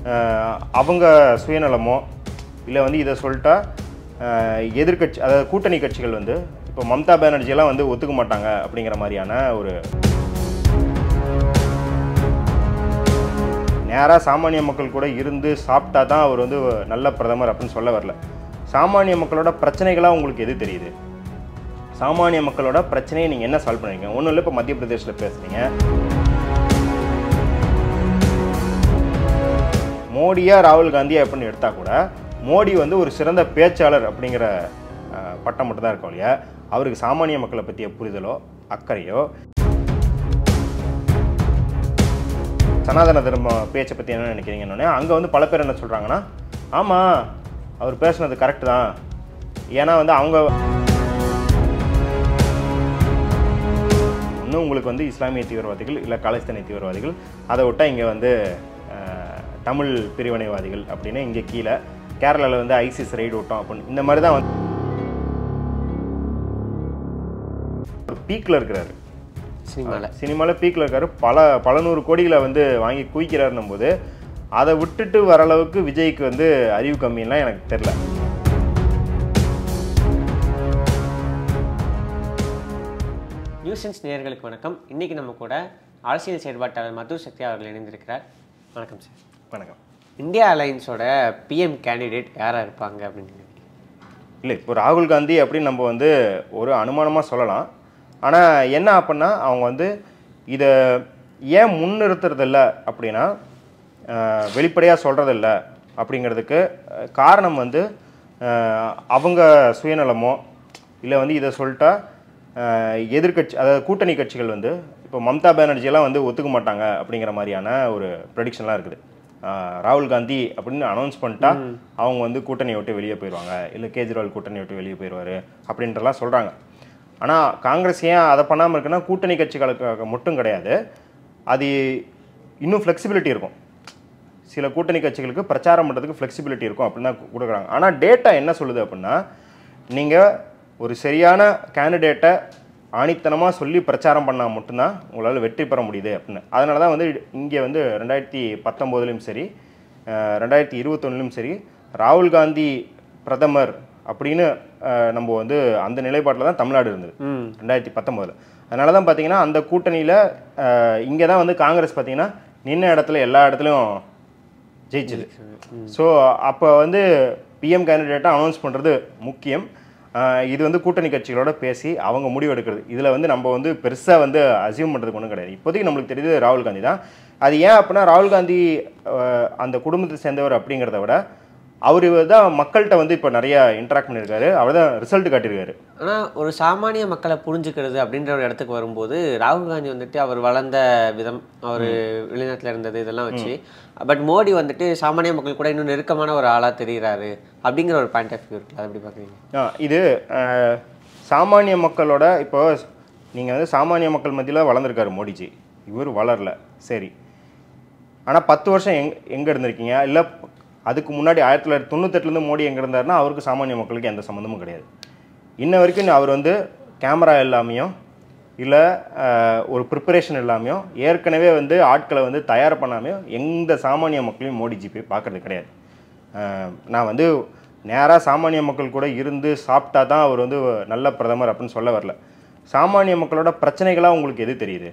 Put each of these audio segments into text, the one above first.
அஹ், அவங்க சுயநலமோ இல்லை வந்து இதை சொல்லிட்டா அஹ், எதிர்க்கட்சி அதாவது கூட்டணி கட்சிகள் வந்து இப்போ மம்தா பானர்ஜியெல்லாம் வந்து ஒத்துக்க மாட்டாங்க அப்படிங்கிற மாதிரியான ஒரு நேராக சாமானிய மக்கள் கூட இருந்து சாப்பிட்டா தான் அவர் வந்து நல்ல பிரதமர் அப்படின்னு சொல்ல வரல சாமானிய மக்களோட பிரச்சனைகளாக உங்களுக்கு எது தெரியுது சாமானிய மக்களோட பிரச்சனையை நீங்கள் என்ன சால்வ் பண்ணுறீங்க ஒன்றும் இல்லை இப்போ மத்திய பிரதேசில் பேசுகிறீங்க மோடியா ராகுல் காந்தியா அப்படின்னு எடுத்தா கூட மோடி வந்து ஒரு சிறந்த பேச்சாளர் அப்படிங்கிற அஹ், பட்டம் மட்டும் தான் இருக்கும் இல்லையா அவருக்கு சாமானிய மக்களை பற்றிய புரிதலோ அக்கறையோ சனாதன தர்ம பேச்சை பற்றி என்ன நினைக்கிறீங்கன்னு அங்கே வந்து பல பேர் என்ன சொல்கிறாங்கன்னா ஆமாம் அவர் பேசுனது கரெக்டு தான் ஏன்னா வந்து அவங்க இன்னும் உங்களுக்கு வந்து இஸ்லாமிய தீவிரவாதிகள் இல்லை காலிஸ்தானிய தீவிரவாதிகள் அதை விட்டால் இங்கே வந்து அஹ், தமிழ் பிரிவினைவாதிகள் அப்படின்னு இங்கே கீழே கேரளாவில் வந்து ஐசிஸ் ரைடு விட்டோம் அப்படின்னு இந்த மாதிரி தான் வந்து ஒரு பீக்கில் இருக்கிறாரு சினிமாவில் சினிமாவில் பீக்கில் இருக்காரு பல பல நூறு கோடிகளை வந்து வாங்கி குவிக்கிறாருன்னும் போது அதை விட்டுட்டு வர அளவுக்கு விஜய்க்கு வந்து அறிவு கம்மின்லாம் எனக்கு தெரில நியூஸ் சென்ஸ் நேயர்களுக்கு வணக்கம் இன்னைக்கு நம்ம கூட அரசியல் செயல்பாட்டாளர் மதுர் சக்தி அவர்கள் இணைந்திருக்கிறார் வணக்கம் சார் வணக்கம் இந்தியா அலையன்ஸோட பிஎம் கேண்டிடேட் யாராக இருப்பாங்க அப்படின்னு நினைக்கிறீங்க இல்லை இப்போ ராகுல் காந்தி அப்படின்னு நம்ம வந்து ஒரு அனுமானமாக சொல்லலாம் ஆனால் என்ன அப்படின்னா அவங்க வந்து இதை ஏன் முன்னிறுத்துறதில்ல அப்படின்னா வெளிப்படையாக சொல்கிறதில்ல அப்படிங்கிறதுக்கு அஹ், காரணம் வந்து அஹ், அவங்க சுயநலமோ இல்லை வந்து இதை சொல்லிட்டா அஹ், எதிர்க்கட்சி அதாவது கூட்டணி கட்சிகள் வந்து இப்போ மம்தா பானர்ஜியெல்லாம் வந்து ஒத்துக்க மாட்டாங்க அப்படிங்கிற மாதிரியான ஒரு ப்ரெடிக்ஷன்லாம் இருக்குது ஆஹ் ராகுல் காந்தி அப்படின்னு அனௌன்ஸ் பண்ணிட்டா அவங்க வந்து கூட்டணியை விட்டு வெளியே போயிடுவாங்க இல்லை கேஜ்ரிவால் கூட்டணியை விட்டு வெளியே போயிடுவார் அப்படின்றலாம் சொல்கிறாங்க ஆனால் காங்கிரஸ் ஏன் அதை பண்ணாமல் இருக்குன்னா கூட்டணி கட்சிகளுக்காக மட்டும் கிடையாது அது இன்னும் ஃப்ளெக்சிபிலிட்டி இருக்கும் சில கூட்டணி கட்சிகளுக்கு பிரச்சாரம் பண்ணுறதுக்கு ஃப்ளெக்சிபிலிட்டி இருக்கும் அப்படின்னு தான் கொடுக்குறாங்க ஆனால் டேட்டா என்ன சொல்லுது அப்படின்னா நீங்கள் ஒரு சரியான கேண்டிடேட்டை ஆணித்தனமாக சொல்லி பிரச்சாரம் பண்ணால் மட்டும்தான் உங்களால் வெற்றி பெற முடியுது அப்படின்னு அதனால தான் வந்து இங்கே வந்து ரெண்டாயிரத்தி பத்தொம்போதுலேயும் சரி அஹ், ரெண்டாயிரத்தி இருபத்தொன்னுலையும் சரி ராகுல் காந்தி பிரதமர் அப்படின்னு அஹ், நம்ம வந்து அந்த நிலைப்பாட்டில் தான் தமிழ்நாடு இருந்தது ம் ரெண்டாயிரத்தி பத்தொம்போதில் அதனால தான் பார்த்தீங்கன்னா அந்த கூட்டணியில் இங்கே தான் வந்து காங்கிரஸ் பார்த்தீங்கன்னா நின்ன இடத்துல எல்லா இடத்துலையும் ஜெயிச்சுது ஸோ அப்போ வந்து பிஎம் கேண்டிடேட்டாக அனௌன்ஸ் பண்ணுறது முக்கியம் அஹ் இது வந்து கூட்டணி கட்சிகளோட பேசி அவங்க முடிவு எடுக்கிறது இதில் வந்து நம்ம வந்து பெருசாக வந்து அசியூம் பண்ணுறதுக்கு ஒன்றும் கிடையாது இப்போதைக்கு நம்மளுக்கு தெரியுது ராகுல் காந்தி தான் அது ஏன் அப்படின்னா ராகுல் காந்தி அஹ், அந்த குடும்பத்தை சேர்ந்தவர் அப்படிங்கிறத விட அவர் தான் மக்கள்கிட்ட வந்து இப்போ நிறைய இன்ட்ராக்ட் பண்ணியிருக்காரு அவர் தான் ரிசல்ட் காட்டியிருக்காரு ஆனால் ஒரு சாமானிய மக்களை புரிஞ்சுக்கிறது அப்படின்ற ஒரு இடத்துக்கு வரும்போது ராகுல் காந்தி வந்துட்டு அவர் வளர்ந்த விதம் அவர் வெளிநாட்டில் இருந்தது இதெல்லாம் வச்சு பட் மோடி வந்துட்டு சாமானிய மக்கள் கூட இன்னும் நெருக்கமான ஒரு ஆளாக தெரிகிறாரு அப்படிங்கிற ஒரு பாயிண்ட் ஆஃப் வியூ இருக்குல்ல அது எப்படி பார்க்குறீங்க ஆ, இது அஹ், சாமானிய மக்களோட இப்போ நீங்கள் வந்து சாமானிய மக்கள் மத்தியில் வளர்ந்துருக்காரு மோடிஜி இவர் வளரல சரி ஆனால் பத்து வருஷம் எங் எங்கே இருந்திருக்கீங்க இல்லை அதுக்கு முன்னாடி ஆயிரத்தி தொள்ளாயிரத்தி தொண்ணூத்தெட்டுலேருந்து மோடி எங்கே இருந்தாருன்னா அவருக்கு சாமானிய மக்களுக்கு எந்த சம்மந்தமும் கிடையாது இன்ன வரைக்கும் அவர் வந்து கேமரா இல்லாமையும் இல்லை ஒரு ப்ரிப்பரேஷன் இல்லாமையும் ஏற்கனவே வந்து ஆட்களை வந்து தயார் பண்ணாமையும் எந்த சாமானிய மக்களையும் மோடிஜி போய் பார்க்கறது கிடையாது அஹ், நான் வந்து நேராக சாமானிய மக்கள் கூட இருந்து சாப்பிட்டா தான் அவர் வந்து நல்ல பிரதமர் அப்படின்னு சொல்ல வரல சாமானிய மக்களோட பிரச்சனைகளாக உங்களுக்கு எது தெரியுது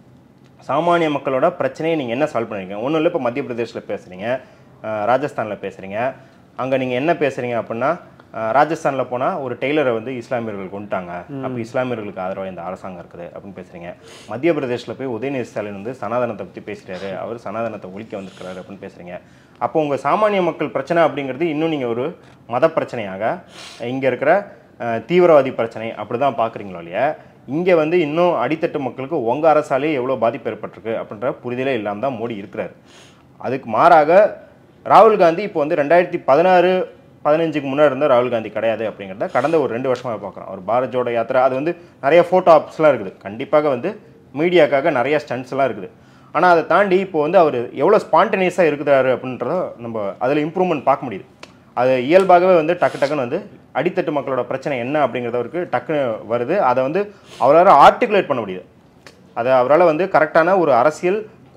சாமானிய மக்களோட பிரச்சனையை நீங்கள் என்ன சால்வ் பண்ணுறீங்க ஒன்றும் இல்லை இப்போ மத்திய பிரதேசில் பேசுகிறீங்க ராஜஸ்தானில் பேசுகிறீங்க அங்கே நீங்கள் என்ன பேசுகிறீங்க அப்படின்னா ராஜஸ்தானில் போனால் ஒரு டெய்லரை வந்து இஸ்லாமியர்கள் கொண்டுட்டாங்க அப்போ இஸ்லாமியர்களுக்கு ஆதரவாக இந்த அரசாங்கம் இருக்குது அப்படின்னு பேசுகிறீங்க மத்திய பிரதேசில் போய் உதயநிதி ஸ்டாலின் வந்து சனாதனத்தை பற்றி பேசுகிறாரு அவர் சனாதனத்தை ஒழிக்க வந்திருக்கிறாரு அப்படின்னு பேசுகிறீங்க அப்போ உங்கள் சாமானிய மக்கள் பிரச்சனை அப்படிங்கிறது இன்னும் நீங்கள் ஒரு மத பிரச்சனையாக இங்கே இருக்கிற அஹ், தீவிரவாதி பிரச்சனை அப்படி தான் பார்க்குறீங்களோ இல்லையா இங்கே வந்து இன்னும் அடித்தட்டு மக்களுக்கு உங்கள் அரசாலே எவ்வளோ பாதிப்பு ஏற்பட்டிருக்கு அப்படின்ற புரிதலே இல்லாமல் தான் மோடி இருக்கிறார் அதுக்கு மாறாக ராகுல் காந்தி இப்போ வந்து ரெண்டாயிரத்தி பதினாறு பதினஞ்சுக்கு முன்னாடி இருந்த ராகுல் காந்தி கிடையாது அப்படிங்கிறத கடந்த ஒரு ரெண்டு வருஷமாக பார்க்குறோம் அவர் பாரத் ஜோடோ யாத்திரை அது வந்து நிறைய ஃபோட்டோ ஆப்ஸ்லாம் இருக்குது கண்டிப்பாக வந்து மீடியாக்காக நிறைய ஸ்டண்ட்ஸ்லாம் இருக்குது ஆனால் அதை தாண்டி இப்போ வந்து அவர் எவ்வளோ ஸ்பான்டனியஸாக இருக்கிறாரு அப்படின்றத நம்ம அதில் இம்ப்ரூவ்மெண்ட் பார்க்க முடியுது அது இயல்பாகவே வந்து டக்கு டக்குன்னு வந்து அடித்தட்டு மக்களோட பிரச்சனை என்ன அப்படிங்கிறது அவருக்கு டக்குன்னு வருது அதை வந்து அவரால் ஆர்டிகுலேட் பண்ண முடியுது அதை அவரால் வந்து கரெக்டான ஒரு அரசியல்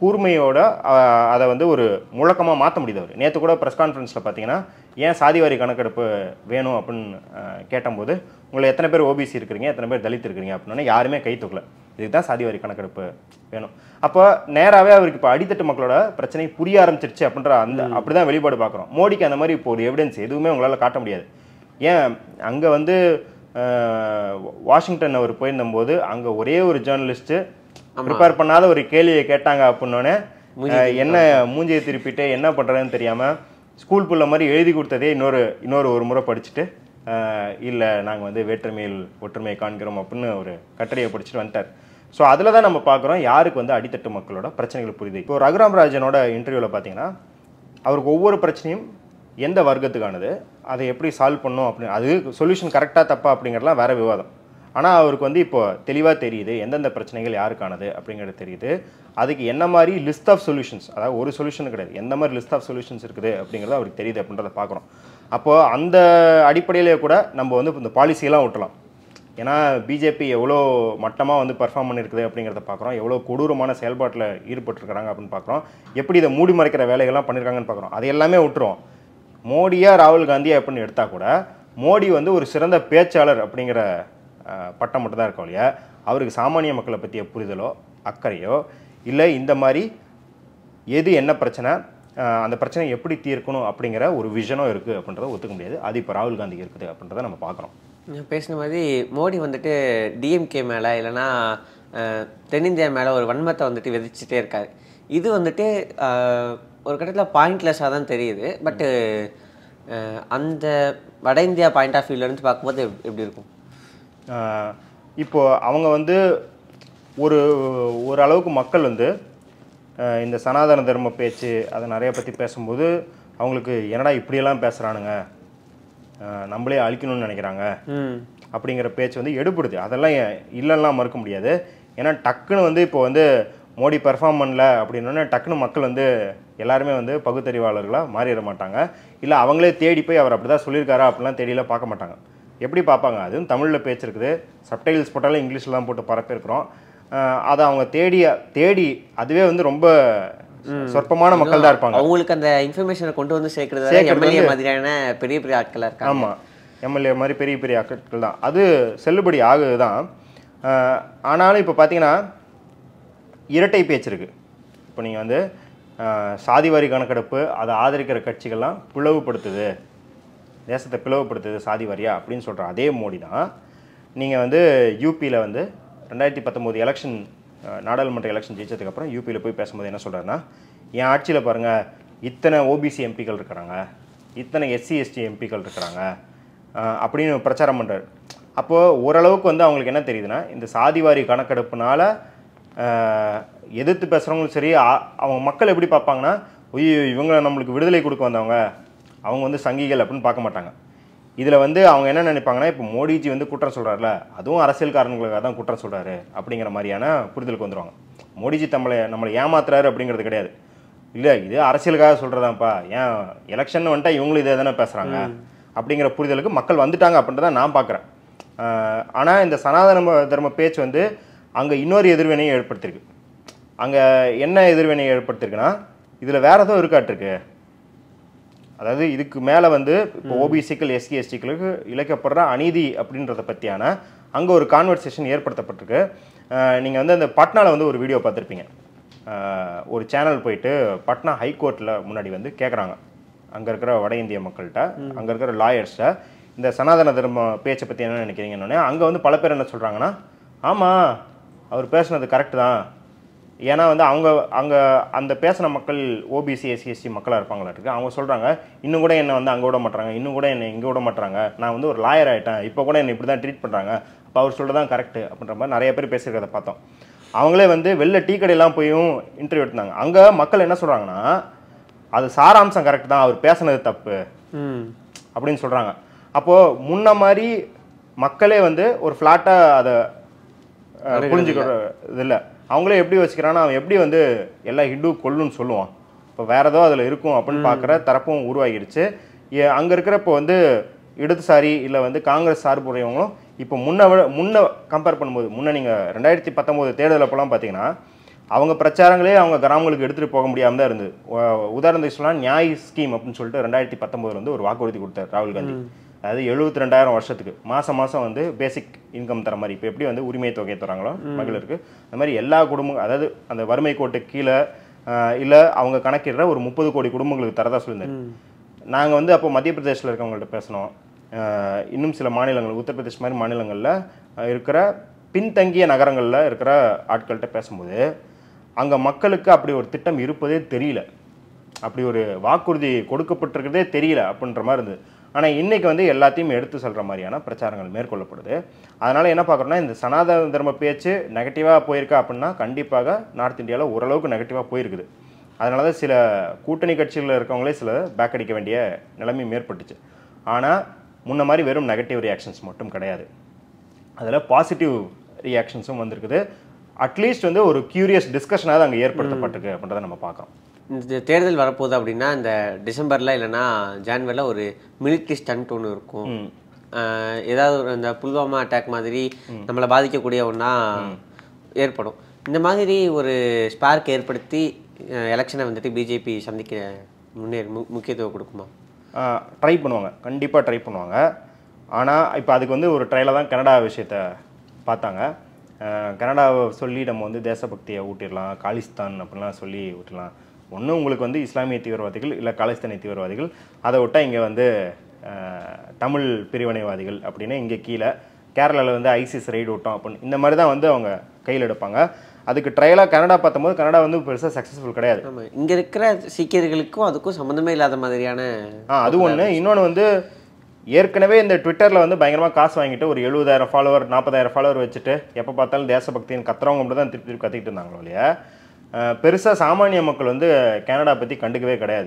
கூர்மையோட அஹ், அதை வந்து ஒரு முழக்கமாக மாற்ற முடியுது அவர் நேற்று கூட ப்ரெஸ் கான்ஃபரன்ஸில் பார்த்தீங்கன்னா ஏன் சாதிவாரி கணக்கெடுப்பு வேணும் அப்படின்னு அஹ், கேட்டபோது உங்களை எத்தனை பேர் ஓபிசி இருக்கிறீங்க எத்தனை பேர் தலித் இருக்கிறீங்க அப்படின்னா யாருமே கை தூக்கல இதுக்கு தான் சாதிவாரி கணக்கெடுப்பு வேணும் அப்போ நேராகவே அவருக்கு இப்போ அடித்தட்டு மக்களோட பிரச்சனை புரிய ஆரம்பிச்சிருச்சு அப்படின்ற அந்த அப்படி தான் வெளிப்பாடு பார்க்குறோம் மோடிக்கு அந்த மாதிரி இப்போ ஒரு எவிடன்ஸ் எதுவுமே உங்களால் காட்ட முடியாது ஏன் அங்கே வந்து அஹ், வாஷிங்டன் அவர் போயிருந்தபோது அங்கே ஒரே ஒரு ஜேர்னலிஸ்ட்டு ப்ரிப்பேர் பண்ணாத ஒரு கேள்வியை கேட்டாங்க அப்படின்னோடனே அஹ், என்ன மூஞ்சியை திருப்பிட்டு என்ன பண்ணுறதுன்னு தெரியாமல் ஸ்கூல் புள்ள மாதிரி எழுதி கொடுத்ததே இன்னொரு இன்னொரு ஒரு முறை படிச்சுட்டு இல்லை நாங்கள் வந்து வேற்றுமையில் ஒற்றுமையை காண்கிறோம் அப்படின்னு ஒரு கட்டுரையை படிச்சுட்டு வந்துட்டார் ஸோ அதில் தான் நம்ம பார்க்குறோம் யாருக்கு வந்து அடித்தட்டு மக்களோட பிரச்சனைகள் புரியுது இப்போ ரகுராம் ராஜனோட இன்டர்வியூவில் பார்த்தீங்கன்னா அவருக்கு ஒவ்வொரு பிரச்சனையும் எந்த வர்க்கத்துக்கானது அதை எப்படி சால்வ் பண்ணும் அப்படின்னு அது சொல்யூஷன் கரெக்டாக தப்பா அப்படிங்கிறதுலாம் வேற விவாதம் ஆனால் அவருக்கு வந்து இப்போ தெளிவாக தெரியுது எந்தெந்த பிரச்சனைகள் யாருக்கானது அப்படிங்கிறது தெரியுது அதுக்கு என்ன மாதிரி லிஸ்ட் ஆஃப் சொல்யூஷன்ஸ் அதாவது ஒரு சொல்யூஷன் கிடையாது எந்த மாதிரி லிஸ்ட் ஆஃப் சொல்யூஷன்ஸ் இருக்குது அப்படிங்கிறது அவருக்கு தெரியுது அப்படின்றத பார்க்குறோம் அப்போது அந்த அடிப்படையிலே கூட நம்ம வந்து இந்த பாலிசியெல்லாம் விட்டலாம் ஏன்னா பிஜேபி எவ்வளோ மட்டமாக வந்து பர்ஃபார்ம் பண்ணியிருக்குது அப்படிங்கிறத பார்க்குறோம் எவ்வளோ கொடூரமான செயல்பாட்டில் ஈடுபட்டிருக்கிறாங்க அப்படின்னு பார்க்குறோம் எப்படி இதை மூடி மறைக்கிற வேலைகள்லாம் பண்ணியிருக்காங்கன்னு பார்க்குறோம் அது எல்லாமே விட்டுரும் மோடியா ராகுல் காந்தியா அப்படின்னு எடுத்தால் கூட மோடி வந்து ஒரு சிறந்த பேச்சாளர் அப்படிங்கிற அஹ், பட்டம் மட்டும் தான் இருக்கும் இல்லையா அவருக்கு சாமானிய மக்களை பற்றிய புரிதலோ அக்கறையோ இல்லை இந்த மாதிரி எது என்ன பிரச்சனை அஹ், அந்த பிரச்சனை எப்படி தீர்க்கணும் அப்படிங்கிற ஒரு விஷனோ இருக்குது அப்படின்றத ஒத்துக்க முடியாது அது இப்போ ராகுல் காந்திக்கு இருக்குது அப்படின்றத நம்ம பார்க்குறோம் நான் பேசின மாதிரி மோடி வந்துட்டு டிஎம்கே மேலே இல்லைன்னா அஹ், தென்னிந்தியா மேலே ஒரு வன்மத்தை வந்துட்டு விதைச்சிட்டே இருக்காரு இது வந்துட்டு அஹ், ஒரு கட்டத்தில் பாயிண்ட்லெஸ்ஸாக தான் தெரியுது பட்டு அந்த வட இந்தியா பாயிண்ட் ஆஃப் வியூலேருந்து பார்க்கும்போது எப்- எப்படி இருக்கும் ஆஹ் இப்போ அவங்க வந்து ஒரு ஒரு அளவுக்கு மக்கள் வந்து ஆஹ் இந்த சனாதன தர்ம பேச்சு அதை நிறைய பற்றி பேசும்போது அவங்களுக்கு என்னடா இப்படியெல்லாம் பேசுகிறானுங்க நம்மளே அழிக்கணும்னு நினைக்கிறாங்க ம் அப்படிங்கிற பேச்சு வந்து எடுபடுது அதெல்லாம் ஏ- இல்லைன்னா மறுக்க முடியாது ஏன்னா டக்குன்னு வந்து இப்போ வந்து மோடி பெர்ஃபார்ம் பண்ணல அப்படின்னோடனே டக்குன்னு மக்கள் வந்து எல்லாருமே வந்து பகுத்தறிவாளர்களாக மாறிட மாட்டாங்க இல்லை அவங்களே தேடி போய் அவர் அப்படி தான் சொல்லியிருக்காரா அப்படிலாம் தேடிலாம் பார்க்க மாட்டாங்க எப்படி பார்ப்பாங்க அதுவும் தமிழில் பேச்சு இருக்குது சப்டைல்ஸ் போட்டாலும் இங்கிலீஷில் தான் போட்டு பரப்பியிருக்கிறோம் ஆஹ் அதை அவங்க தேடி தேடி அதுவே வந்து ரொம்ப சொற்பமான மக்கள் தான் இருப்பாங்க அவங்களுக்கு அந்த இன்ஃபர்மேஷனை கொண்டு வந்து சேர்க்கறது சேர்க்கறது எம்எல்ஏ மாதிரியான பெரிய பெரிய ஆட்களாக இருக்காங்க ஆமாம் எம்எல்ஏ மாதிரி பெரிய பெரிய ஆட்கள் தான் அது செல்லுபடி ஆகுது தான் ஆஹ் ஆனாலும் இப்போ பார்த்தீங்கன்னா இரட்டை பேச்சு இருக்கு இப்போ நீங்கள் வந்து ஆஹ் சாதிவாரி கணக்கெடுப்பு அதை ஆதரிக்கிற கட்சிகள்லாம் பிளவுபடுத்துது தேசத்தை பிளவுபடுத்துது சாதி வாரியா அப்படின்னு சொல்கிற அதே மோடி தான் நீங்கள் வந்து யூபியில் வந்து ரெண்டாயிரத்தி பத்தொம்போது எலெக்ஷன் நாடாளுமன்ற எலெக்ஷன் ஜெயிச்சதுக்கப்புறம் யூபியில் போய் பேசும்போது என்ன சொல்கிறாருன்னா என் ஆட்சியில் பாருங்கள் இத்தனை ஓபிசி எம்பிக்கள் இருக்கிறாங்க இத்தனை எஸ்சி எஸ்டி எம்பிக்கள் இருக்கிறாங்க ஆஹ் அப்படின்னு பிரச்சாரம் பண்ணுறாரு அப்போது ஓரளவுக்கு வந்து அவங்களுக்கு என்ன தெரியுதுன்னா இந்த சாதிவாரி கணக்கெடுப்புனால ஆஹ் எதிர்த்து பேசுகிறவங்களும் சரி ஆ- அவங்க மக்கள் எப்படி பார்ப்பாங்கன்னா ஐயோ இவங்க நம்மளுக்கு விடுதலை கொடுக்க வந்தவங்க அவங்க வந்து சங்கிகள் அப்படின்னு பார்க்க மாட்டாங்க இதில் வந்து அவங்க என்ன நினைப்பாங்கன்னா இப்போ மோடிஜி வந்து குற்றம் சொல்கிறாருல அதுவும் அரசியல் காரணங்களுக்காக தான் குற்றம் சொல்கிறாரு அப்படிங்கிற மாதிரியான புரிதலுக்கு வந்துருவாங்க மோடிஜி நம்மளை நம்மளை ஏமாத்துறாரு அப்படிங்கிறது கிடையாது இல்லை இது அரசியலுக்காக சொல்கிறதாப்பா ஏன் எலெக்ஷன் வந்துட்டா இவங்களும் இதே தானே பேசுகிறாங்க அப்படிங்கிற புரிதலுக்கு மக்கள் வந்துட்டாங்க அப்படின்றத நான் பார்க்குறேன் ஆனால் இந்த சனாதன தர்ம பேச்சு வந்து அங்கே இன்னொரு எதிர்வினையை ஏற்படுத்தியிருக்கு அங்கே என்ன எதிர்வினையை ஏற்படுத்தியிருக்குன்னா இதில் வேற ஏதோ இருக்காட்டிருக்கு அதாவது இதுக்கு மேலே வந்து இப்போ ஓபிசிக்கள் எஸ்சி எஸ்டிக்களுக்கு இழைக்கப்படுற அநீதி அப்படின்றத பற்றியான அங்கே ஒரு கான்வர்சேஷன் ஏற்படுத்தப்பட்டிருக்கு நீங்கள் வந்து அந்த பட்னாவில் வந்து ஒரு வீடியோ பார்த்துருப்பீங்க அஹ், ஒரு சேனல் போயிட்டு பட்னா ஹைகோர்ட்டில் முன்னாடி வந்து கேட்குறாங்க அங்கே இருக்கிற வட இந்திய மக்கள்கிட்ட அங்கே இருக்கிற லாயர்ஸ்ட்ட இந்த சனாதன தர்ம பேச்சை பற்றி என்ன நினைக்கிறீங்கன்னு அங்கே வந்து பல பேர் என்ன சொல்கிறாங்கன்னா ஆமாம் அவர் பேசுனது கரெக்டு தான் ஏன்னா வந்து அவங்க அங்கே அந்த பேசின மக்கள் ஓபிசி எஸ்சி எஸ்டி மக்களாக இருப்பாங்களா இருக்கு அவங்க சொல்கிறாங்க இன்னும் கூட என்னை வந்து அங்கே விட மாட்டாங்க இன்னும் கூட என்னை இங்கே விட மாட்டாங்க நான் வந்து ஒரு லாயர் ஆகிட்டேன் இப்போ கூட என்னை இப்படி தான் ட்ரீட் பண்ணுறாங்க அப்போ அவர் சொல்கிறது தான் கரெக்டு அப்படின்ற மாதிரி நிறைய பேர் பேசியிருக்கிறத பார்த்தோம் அவங்களே வந்து வெளில டீ கடையெல்லாம் போயும் இன்டர்வியூ எடுத்தாங்க அங்கே மக்கள் என்ன சொல்கிறாங்கன்னா அது சாராம்சம் கரெக்ட் தான் அவர் பேசுனது தப்பு ம் அப்படின்னு சொல்கிறாங்க அப்போது முன்ன மாதிரி மக்களே வந்து ஒரு ஃப்ளாட்டாக அதை அஹ், புரிஞ்சுக்கிற இது இல்லை அவங்களே எப்படி வச்சுக்கிறான்னா அவன் எப்படி வந்து எல்லா ஹிந்து கொல்லுன்னு சொல்லுவான் இப்போ வேற ஏதோ அதில் இருக்கும் அப்படின்னு பார்க்குற தரப்பும் உருவாகிடுச்சு அங்கே இருக்கிற இப்போ வந்து இடதுசாரி இல்லை வந்து காங்கிரஸ் சார்புடையவங்களும் இப்போ முன்ன விட முன்ன கம்பேர் பண்ணும்போது முன்ன நீங்கள் ரெண்டாயிரத்தி பத்தொம்போது தேர்தல் அப்போலாம் பார்த்தீங்கன்னா அவங்க பிரச்சாரங்களே அவங்க கிராமங்களுக்கு எடுத்துகிட்டு போக முடியாமல் தான் இருந்தது உ- உதாரணத்துக்கு சொல்லலாம் நியாய் ஸ்கீம் அப்படின்னு சொல்லிட்டு ரெண்டாயிரத்தி பத்தொம்போதுல வந்து ஒரு வாக்குறுதி கொடுத்தார் ராகுல் காந்தி அதாவது எழுபத்தி ரெண்டாயிரம் வருஷத்துக்கு மாதம் மாதம் வந்து பேசிக் இன்கம் தர மாதிரி இப்போ எப்படி வந்து உரிமை தொகை தராங்களோ மகளிருக்கு அந்த மாதிரி எல்லா குடும்பம் அதாவது அந்த வறுமை கோட்டு கீழே இல்லை அவங்க கணக்கிடுற ஒரு முப்பது கோடி குடும்பங்களுக்கு தரதா சொல்லியிருந்தாரு நாங்கள் வந்து அப்போ மத்திய பிரதேசில் இருக்கவங்கள்ட்ட பேசினோம் அஹ் இன்னும் சில மாநிலங்கள் உத்தரப்பிரதேஷ் மாதிரி மாநிலங்களில் இருக்கிற பின்தங்கிய நகரங்களில் இருக்கிற ஆட்கள்கிட்ட பேசும்போது அங்கே மக்களுக்கு அப்படி ஒரு திட்டம் இருப்பதே தெரியல அப்படி ஒரு வாக்குறுதி கொடுக்கப்பட்டிருக்கிறதே தெரியல அப்படின்ற மாதிரி இருந்தது ஆனால் இன்னைக்கு வந்து எல்லாத்தையும் எடுத்து சொல்கிற மாதிரியான பிரச்சாரங்கள் மேற்கொள்ளப்படுது அதனால் என்ன பார்க்குறோன்னா இந்த சனாதன தர்ம பேச்சு நெகட்டிவாக போயிருக்கா அப்படின்னா கண்டிப்பாக நார்த் இந்தியாவில் ஓரளவுக்கு நெகட்டிவாக போயிருக்குது அதனால தான் சில கூட்டணி கட்சிகளில் இருக்கவங்களே சில பேக் அடிக்க வேண்டிய நிலைமை ஏற்பட்டுச்சு ஆனால் முன்ன மாதிரி வெறும் நெகட்டிவ் ரியாக்ஷன்ஸ் மட்டும் கிடையாது அதில் பாசிட்டிவ் ரியாக்ஷன்ஸும் வந்திருக்குது அட்லீஸ்ட் வந்து ஒரு கியூரியஸ் டிஸ்கஷனாவது அங்கே ஏற்படுத்தப்பட்டிருக்கு அப்படின்றத நம்ம பார்க்குறோம் இந்த தேர்தல் வரப்போகுது அப்படின்னா இந்த டிசம்பரில் இல்லைன்னா ஜான்வரியில் ஒரு மிலிட்ரி ஸ்டண்ட் ஒன்று இருக்கும் ஆஹ் ஏதாவது ஒரு அந்த புல்வாமா அட்டாக் மாதிரி நம்மளை பாதிக்கக்கூடிய ஒன்றா ஏற்படும் இந்த மாதிரி ஒரு ஸ்பார்க் ஏற்படுத்தி எலெக்ஷனை வந்துட்டு பிஜேபி சந்திக்க முன்னேறி மு முக்கியத்துவம் கொடுக்குமா ட்ரை பண்ணுவாங்க கண்டிப்பாக ட்ரை பண்ணுவாங்க ஆனால் இப்போ அதுக்கு வந்து ஒரு ட்ரையில் தான் கனடா விஷயத்த பார்த்தாங்க அஹ் கனடாவை சொல்லி நம்ம வந்து தேசபக்தியை ஊட்டிடலாம் காலிஸ்தான் அப்படிலாம் சொல்லி ஊட்டலாம் ஒன்று உங்களுக்கு வந்து இஸ்லாமிய தீவிரவாதிகள் இல்லை காலிஸ்தானிய தீவிரவாதிகள் அதை விட்டால் இங்கே வந்து அஹ், தமிழ் பிரிவினைவாதிகள் அப்படின்னு இங்கே கீழே கேரளாவில் வந்து ஐசிஸ் ரைடு விட்டோம் அப்படின்னு இந்த மாதிரி தான் வந்து அவங்க கையில் எடுப்பாங்க அதுக்கு ட்ரையலாக கனடா பார்த்தம்போது கனடா வந்து பெருசாக சக்ஸஸ்ஃபுல் கிடையாது ஆமாம் இங்கே இருக்கிற சீக்கியர்களுக்கும் அதுக்கும் சம்மந்தமே இல்லாத மாதிரியான ஆ அது ஒன்று இன்னொன்று வந்து ஏற்கனவே இந்த ட்விட்டரில் வந்து பயங்கரமாக காசு வாங்கிட்டு ஒரு எழுபதாயிரம் ஃபாலோவர் நாற்பதாயிரம் ஃபாலோவர் வச்சுட்டு எப்போ பார்த்தாலும் தேசபக்தின்னு கத்துறவங்க மட்டும் தான் திருப்பி திருப்பி கத்திக்கிட்டு இருந்தாங்களோ இல்லையா பெருசாக சாமானிய மக்கள் வந்து கனடா பற்றி கண்டுக்கவே கிடையாது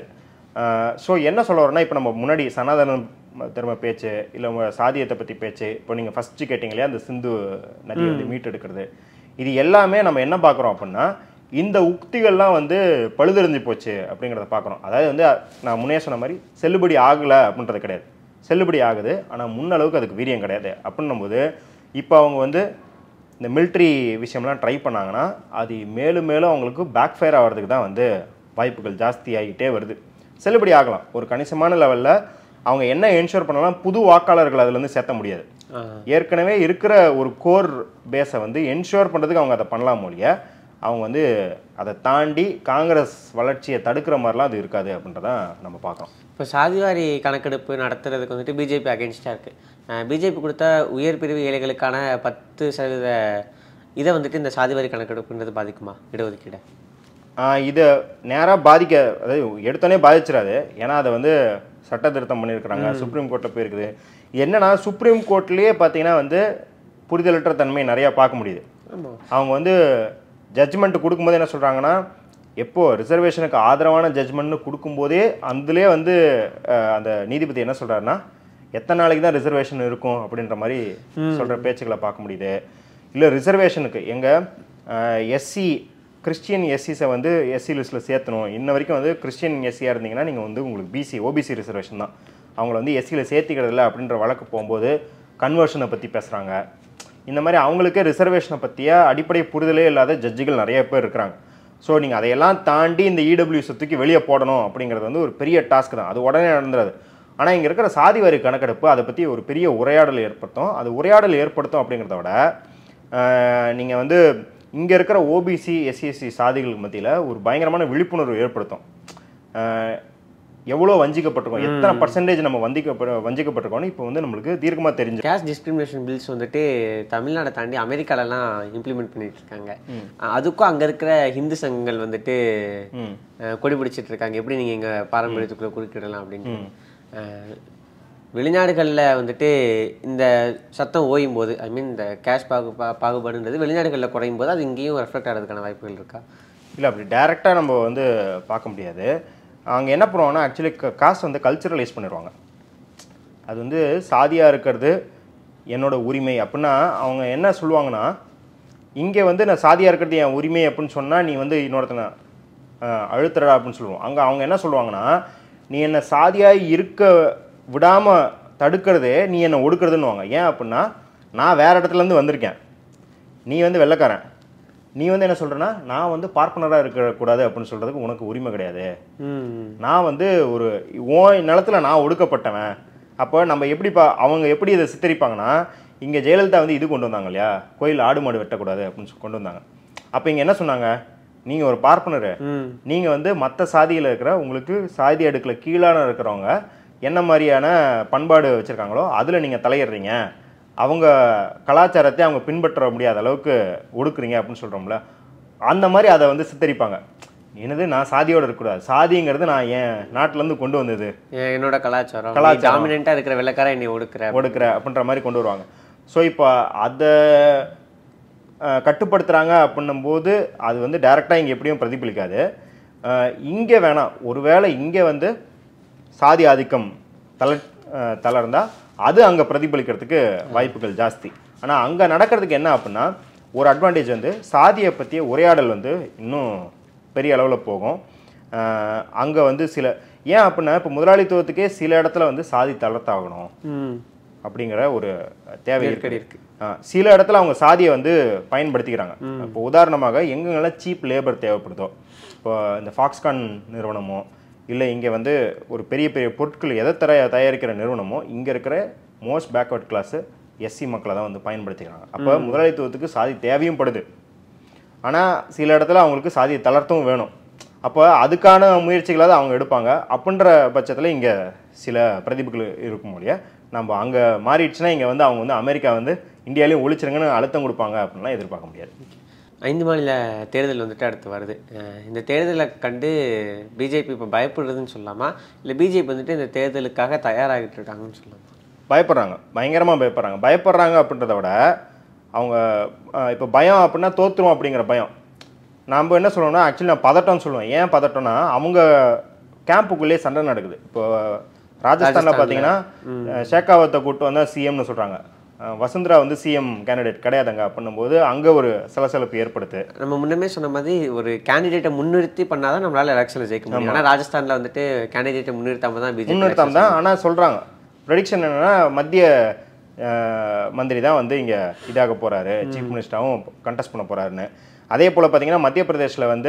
ஸோ என்ன சொல்ல வரோன்னா இப்போ நம்ம முன்னாடி சனாதன தர்ம பேச்சு இல்லை உங்க சாதியத்தை பற்றி பேச்சு இப்போ நீங்கள் ஃபஸ்ட்டு கேட்டிங்க இல்லையா அந்த சிந்து நதியை வந்து மீட் எடுக்கிறது இது எல்லாமே நம்ம என்ன பார்க்குறோம் அப்படின்னா இந்த உக்திகள்லாம் வந்து பழுதறிஞ்சு போச்சு அப்படிங்கிறத பார்க்குறோம் அதாவது வந்து நான் முன்னே சொன்ன மாதிரி செல்லுபடி ஆகலை அப்படின்றது கிடையாது செல்லுபடி ஆகுது ஆனால் முன்னளவுக்கு அதுக்கு வீரியம் கிடையாது அப்படின்னும் போது இப்போ அவங்க வந்து இந்த மிலிட்ரி விஷயம்லாம் ட்ரை பண்ணாங்கன்னா அது மேலும் மேலும் அவங்களுக்கு பேக் ஃபயர் ஆகிறதுக்கு தான் வந்து வாய்ப்புகள் ஜாஸ்தி ஆகிட்டே வருது செல்லுபடி ஆகலாம் ஒரு கணிசமான லெவலில் அவங்க என்ன என்ஷூர் பண்ணலாம் புது வாக்காளர்கள் அதுலேருந்து சேர்த்த முடியாது ஏற்கனவே இருக்கிற ஒரு கோர் பேஸை வந்து என்ஷூர் பண்ணுறதுக்கு அவங்க அதை பண்ணலாம் மொழிய அவங்க வந்து அதை தாண்டி காங்கிரஸ் வளர்ச்சியை தடுக்கிற மாதிரிலாம் அது இருக்காது அப்படின்றதான் நம்ம பார்க்குறோம் இப்போ சாதிவாரி கணக்கெடுப்பு நடத்துறதுக்கு வந்துட்டு பிஜேபி அகேன்ஸ்டாக இருக்குது பிஜேபி கொடுத்த உயர் பிரிவு ஏழைகளுக்கான பத்து சதவீத இதை வந்துட்டு இந்த சாதிவாரி கணக்கெடுப்புன்றது பாதிக்குமா இடஒதுக்கீடு ஆஹ் இதை நேராக பாதிக்க அதாவது எடுத்தோடனே பாதிச்சிடாது ஏன்னா அதை வந்து சட்ட திருத்தம் பண்ணியிருக்கிறாங்க சுப்ரீம் கோர்ட்டில் போயிருக்குது என்னன்னா சுப்ரீம் கோர்ட்லேயே பார்த்தீங்கன்னா வந்து புரிதலற்ற தன்மை நிறையா பார்க்க முடியுது ஆமாம் அவங்க வந்து ஜட்ஜ்மெண்ட் கொடுக்கும்போது என்ன சொல்கிறாங்கன்னா எப்போ ரிசர்வேஷனுக்கு ஆதரவான ஜட்ஜ்மெண்ட்னு கொடுக்கும்போதே அதுலேயே வந்து அஹ், அந்த நீதிபதி என்ன சொல்கிறாருன்னா எத்தனை நாளைக்கு தான் ரிசர்வேஷன் இருக்கும் அப்படின்ற மாதிரி சொல்கிற பேச்சுக்களை பார்க்க முடியுது இல்லை ரிசர்வேஷனுக்கு எங்கள் எஸ்சி கிறிஸ்டியன் எஸ்சிஸை வந்து எஸ்சி லிஸ்ட்டில் சேர்த்தணும் இன்ன வரைக்கும் வந்து கிறிஸ்டியன் எஸ்சியாக இருந்தீங்கன்னா நீங்கள் வந்து உங்களுக்கு பிசி ஓபிசி ரிசர்வேஷன் தான் அவங்கள வந்து எஸ்சியில் சேர்த்திக்கிறது இல்லை அப்படின்ற வழக்கு போகும்போது கன்வர்ஷனை பற்றி பேசுகிறாங்க இந்த மாதிரி அவங்களுக்கே ரிசர்வேஷனை பற்றிய அடிப்படை புரிதலே இல்லாத ஜட்ஜுகள் நிறைய பேர் இருக்கிறாங்க ஸோ நீங்கள் அதையெல்லாம் தாண்டி இந்த இடபிள்யூ தூக்கி வெளியே போடணும் அப்படிங்கிறது வந்து ஒரு பெரிய டாஸ்க் தான் அது உடனே நடந்துடாது ஆனால் இங்கே இருக்கிற சாதி வாரி கணக்கெடுப்பு அதை பற்றி ஒரு பெரிய உரையாடல் ஏற்படுத்தும் அது உரையாடல் ஏற்படுத்தும் அப்படிங்கிறத விட நீங்கள் வந்து இங்கே இருக்கிற ஓபிசி எஸ்சிஎஸ்சி சாதிகளுக்கு மத்தியில் ஒரு பயங்கரமான விழிப்புணர்வு ஏற்படுத்தும் அஹ், எவ்வளோ வஞ்சிக்கப்பட்டிருக்கோம் எத்தனை பர்சன்டேஜ் நம்ம வந்திக்க வஞ்சிக்கப்பட்டிருக்கோம்னு இப்போ வந்து நம்மளுக்கு தீர்க்கமாக தெரிஞ்சு கேஸ்ட் டிஸ்கிரிமினேஷன் பில்ஸ் வந்துட்டு தமிழ்நாடை தாண்டி அமெரிக்காலலாம் இம்ப்ளிமெண்ட் பண்ணிட்டு இருக்காங்க அஹ் அதுக்கும் அங்கே இருக்கிற ஹிந்து சங்கங்கள் வந்துட்டு ம் அஹ் கொடி பிடிச்சிட்டு இருக்காங்க எப்படி நீங்கள் எங்கள் பாரம்பரியத்துக்குள்ள குறுக்கிடலாம் அப்படின்னு அஹ் வெளிநாடுகளில் வந்துட்டு இந்த சத்தம் ஓயும் போது ஐ மீன் இந்த கேஷ் பாகு பா- பாகுபாடுன்றது வெளிநாடுகளில் குறையும் போது அது இங்கேயும் ரெஃப்ளெக்ட் ஆகிறதுக்கான வாய்ப்புகள் இருக்கா இல்லை அப்படி டைரெக்டாக நம்ம வந்து பார்க்க முடியாது அங்கே என்ன பண்ணுவாங்கன்னா ஆக்சுவலி காசு வந்து கல்ச்சரலைஸ் பண்ணிடுவாங்க அது வந்து சாதியாக இருக்கிறது என்னோட உரிமை அப்படின்னா அவங்க என்ன சொல்லுவாங்கன்னா இங்கே வந்து நான் சாதியாக இருக்கிறது என் உரிமை அப்படின்னு சொன்னால் நீ வந்து இன்னொருத்தனை அஹ், அழுத்துறடா அப்படின்னு சொல்லுவோம் அங்கே அவங்க என்ன சொல்லுவாங்கன்னா நீ என்னை சாதியாக இருக்க விடாமல் தடுக்கிறதே நீ என்னை ஒடுக்கிறதுன்னுவாங்க ஏன் அப்படின்னா நான் வேறு இடத்துலேருந்து வந்திருக்கேன் நீ வந்து வெள்ளைக்காரன் நீ வந்து என்ன சொல்கிறேன்னா நான் வந்து பார்ப்பனராக இருக்கக்கூடாது அப்படின்னு சொல்கிறதுக்கு உனக்கு உரிமை கிடையாது ம் நான் வந்து ஒரு உன் நிலத்துல நான் ஒடுக்கப்பட்டவன் அப்போ நம்ம எப்படி பா அவங்க எப்படி இதை சித்தரிப்பாங்கன்னா இங்கே ஜெயலலிதா வந்து இது கொண்டு வந்தாங்க இல்லையா கோயில் ஆடு மாடு வெட்டக்கூடாது அப்படின்னு சொல்லி கொண்டு வந்தாங்க அப்போ இங்கே என்ன சொன்னாங்க நீங்கள் ஒரு பார்ப்பனர் ம் நீங்கள் வந்து மற்ற சாதியில் இருக்கிற உங்களுக்கு சாதி அடுக்கில் கீழான இருக்கிறவங்க என்ன மாதிரியான பண்பாடு வச்சுருக்காங்களோ அதில் நீங்கள் தலையிடுறீங்க அவங்க கலாச்சாரத்தை அவங்க பின்பற்ற முடியாத அளவுக்கு ஒடுக்குறீங்க அப்படின்னு சொல்கிறோம்ல அந்த மாதிரி அதை வந்து சித்தரிப்பாங்க என்னது நான் சாதியோட இருக்கக்கூடாது சாதிங்கிறது நான் என் நாட்டிலேருந்து கொண்டு வந்தது எ- என்னோட கலாச்சாரம் கலாச்சாரம். டாமினண்டா இருக்கிற வெள்ளக்கார என்னை ஒடுக்குற ஒடுக்குற அப்படின்ற மாதிரி கொண்டு வருவாங்க ஸோ இப்போ அதை அஹ், கட்டுப்படுத்துறாங்க அப்படின்னும்போது அது வந்து டைரெக்டாக இங்கே எப்படியும் பிரதிபலிக்காது இங்கே வேணாம் ஒருவேளை இங்கே வந்து சாதி ஆதிக்கம் தள அஹ், தளர்ந்தா அது அங்கே பிரதிபலிக்கிறதுக்கு வாய்ப்புகள் ஜாஸ்தி ஆனால் அங்கே நடக்கிறதுக்கு என்ன அப்படின்னா ஒரு அட்வான்டேஜ் வந்து சாதியை பற்றிய உரையாடல் வந்து இன்னும் பெரிய அளவில் போகும் அங்கே வந்து சில ஏன் அப்படின்னா இப்போ முதலாளித்துவத்துக்கே சில இடத்துல வந்து சாதி தளர்த்தாகணும் ம் அப்படிங்கிற ஒரு தேவை நெருக்கடி இருக்கு ஆ, சில இடத்துல அவங்க சாதியை வந்து பயன்படுத்திக்கிறாங்க இப்போ உதாரணமாக எங்கெங்கெல்லாம் சீப் லேபர் தேவைப்படுதோ இப்போ இந்த ஃபாக்ஸ்கான் நிறுவனமோ இல்லை இங்கே வந்து ஒரு பெரிய பெரிய பொருட்கள் எதை தர தயாரிக்கிற நிறுவனமோ இங்கே இருக்கிற மோஸ்ட் பேக்வர்ட் கிளாஸு எஸ்சி மக்களை தான் வந்து பயன்படுத்திக்கிறாங்க அப்போ முதலாளித்துவத்துக்கு சாதி தேவையும் படுது ஆனால் சில இடத்துல அவங்களுக்கு சாதியை தளர்த்தவும் வேணும் அப்போ அதுக்கான முயற்சிகளாவது அவங்க எடுப்பாங்க அப்படின்ற பட்சத்தில் இங்கே சில பிரதிபுகள் இருக்கும் இல்லையா நம்ம அங்கே மாறிடுச்சுன்னா இங்கே வந்து அவங்க வந்து அமெரிக்கா வந்து இந்தியாலையும் ஒழிச்சிருங்கன்னு அழுத்தம் கொடுப்பாங்க அப்படின்லாம் எதிர்பார்க்க முடியாது ஐந்து மாநில தேர்தல் வந்துட்டு அடுத்து வருது அஹ் இந்த தேர்தலை கண்டு பிஜேபி இப்போ பயப்படுறதுன்னு சொல்லலாமா இல்லை பிஜேபி வந்துட்டு இந்த தேர்தலுக்காக தயாராகிட்டு இருக்காங்கன்னு சொல்லலாமா பயப்படுறாங்க பயங்கரமாக பயப்படுறாங்க பயப்படுறாங்க அப்படின்றத விட அவங்க இப்போ பயம் அப்படின்னா தோத்துரும் அப்படிங்கிற பயம் நம்ம என்ன சொல்லுவோம்னா ஆக்சுவலி நான் பதட்டம்னு சொல்லுவேன் ஏன் பதட்டம்னா அவங்க கேம்புக்குள்ளேயே சண்டை நடக்குது இப்போ ராஜஸ்தானில் பார்த்தீங்கன்னா ஷேகாவத்தை கூட்டு வந்தால் சிஎம்னு சொல்கிறாங்க வசுந்தரா வந்து சிஎம் கேண்டிடேட் கிடையாதுங்க அப்படின்னும்போது அங்கே ஒரு சலசலப்பு ஏற்படுத்து நம்ம முன்னமே சொன்ன மாதிரி ஒரு கேண்டிடேட்டை முன்னிறுத்தி பண்ணாதான் நம்மளால எலெக்ஷனில் ஜெயிக்க முடியும் ஆனால் ராஜஸ்தானில் வந்துட்டு கேண்டிடேட்டை முன்னிறுத்தாம தான் பிஜேபி முன்னிறுத்தம் தான் ஆனால் சொல்கிறாங்க ப்ரெடிக்ஷன் என்னன்னா மத்திய அஹ், மந்திரி தான் வந்து இங்கே இதாக போகிறாரு சீஃப் மினிஸ்டராகவும் கண்டெஸ்ட் பண்ண போகிறாருன்னு அதே போல் பார்த்தீங்கன்னா மத்திய பிரதேசில் வந்து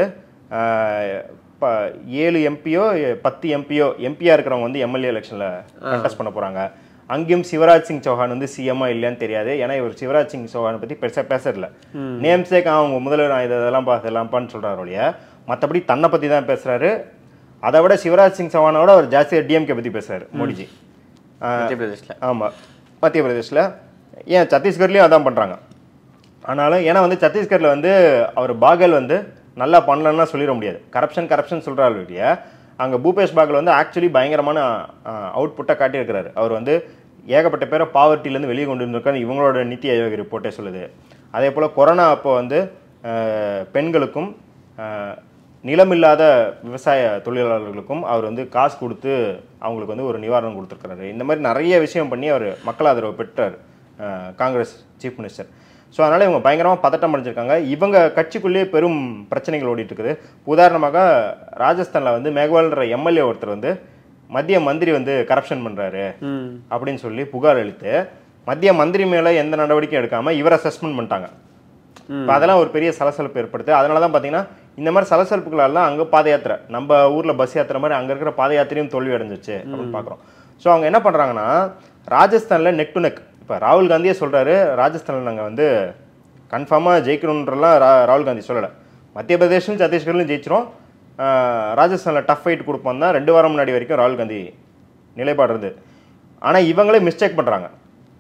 அஹ், ப ஏழு எம்பியோ பத்து எம்பியோ எம்பியாக இருக்கிறவங்க வந்து எம்எல்ஏ எலெக்ஷனில் கண்டெஸ்ட் பண்ண போகிறாங்க அங்கேயும் சிவராஜ் சிங் சௌஹான் வந்து சிஎம்மா இல்லையான்னு தெரியாது ஏன்னா இவர் சிவராஜ் சிங் சௌஹானை பற்றி பெருசாக பேசுறதில்ல நேம் சேக் அவங்க முதல்வர் நான் இதை இதெல்லாம் பா இதெல்லாம்ப்பான்னு சொல்கிறாரு ஒழிய மற்றபடி தன்னை பற்றி தான் பேசுகிறாரு அதை விட சிவராஜ் சிங் சௌஹானோட அவர் ஜாஸ்தியாக டிஎம்கே பற்றி பேசுறாரு மோடிஜி மத்திய பிரதேசில் ஆமாம் மத்திய பிரதேசில் ஏன் சத்தீஸ்கர்லேயும் அதான் பண்ணுறாங்க ஆனாலும் ஏன்னா வந்து சத்தீஸ்கரில் வந்து அவர் பாகல் வந்து நல்லா பண்ணலன்னா சொல்லிட முடியாது கரப்ஷன் கரப்ஷன் சொல்கிறாரு இல்லையா அங்கே பூபேஷ் பாகல் வந்து ஆக்சுவலி பயங்கரமான அவுட்புட்டை காட்டியிருக்கிறாரு அவர் வந்து ஏகப்பட்ட பேரை பாவர்ட்டிலேருந்து வெளியே கொண்டு வந்திருக்காரு இவங்களோட நித்தி ஆயோக் ரிப்போர்ட்டே சொல்லுது அதே போல் கொரோனா அப்போ வந்து அஹ், பெண்களுக்கும் அஹ், நிலமில்லாத விவசாய தொழிலாளர்களுக்கும் அவர் வந்து காசு கொடுத்து அவங்களுக்கு வந்து ஒரு நிவாரணம் கொடுத்துருக்காரு இந்த மாதிரி நிறைய விஷயம் பண்ணி அவர் மக்கள் ஆதரவு பெற்றார் அஹ், காங்கிரஸ் சீஃப் மினிஸ்டர் ஸோ அதனால் இவங்க பயங்கரமாக பதட்டம் அடைஞ்சிருக்காங்க இவங்க கட்சிக்குள்ளேயே பெரும் பிரச்சனைகள் ஓடிட்டு இருக்குது உதாரணமாக ராஜஸ்தானில் வந்து மேக்வால்ன்ற எம்எல்ஏ ஒருத்தர் வந்து மத்திய மந்திரி வந்து கரப்ஷன் பண்ணுறாரு ம் அப்படின்னு சொல்லி புகார் அளித்து மத்திய மந்திரி மேலே எந்த நடவடிக்கையும் எடுக்காமல் இவரை சஸ்பெண்ட் பண்ணிட்டாங்க இப்போ அதெல்லாம் ஒரு பெரிய சலசலப்பு ஏற்படுத்து அதனால தான் பார்த்தீங்கன்னா இந்த மாதிரி சலசலப்புகளெல்லாம் அங்கே பாத யாத்திரை நம்ம ஊரில் பஸ் யாத்திரை மாதிரி அங்கே இருக்கிற பாத யாத்திரையும் தோல்வி அடைஞ்சிச்சு அப்படின்னு பார்க்குறோம் ஸோ அவங்க என்ன பண்ணுறாங்கன்னா ராஜஸ்தானில் நெக் டு நெக் இப்போ ராகுல் காந்தியே சொல்கிறாரு ராஜஸ்தானில் நாங்கள் வந்து கன்ஃபார்மாக ஜெயிக்கணுன்றலாம் ரா ராகுல் காந்தி சொல்லலை மத்திய பிரதேஷும் சத்தீஸ்கர்லையும் ஜெயிச்சிரும் ராஜஸ்தானில் டஃப் ஃபைட் கொடுப்போம் தான் ரெண்டு வாரம் முன்னாடி வரைக்கும் ராகுல் காந்தி நிலைப்பாடு இருந்தது ஆனால் இவங்களே மிஸ்டேக் பண்ணுறாங்க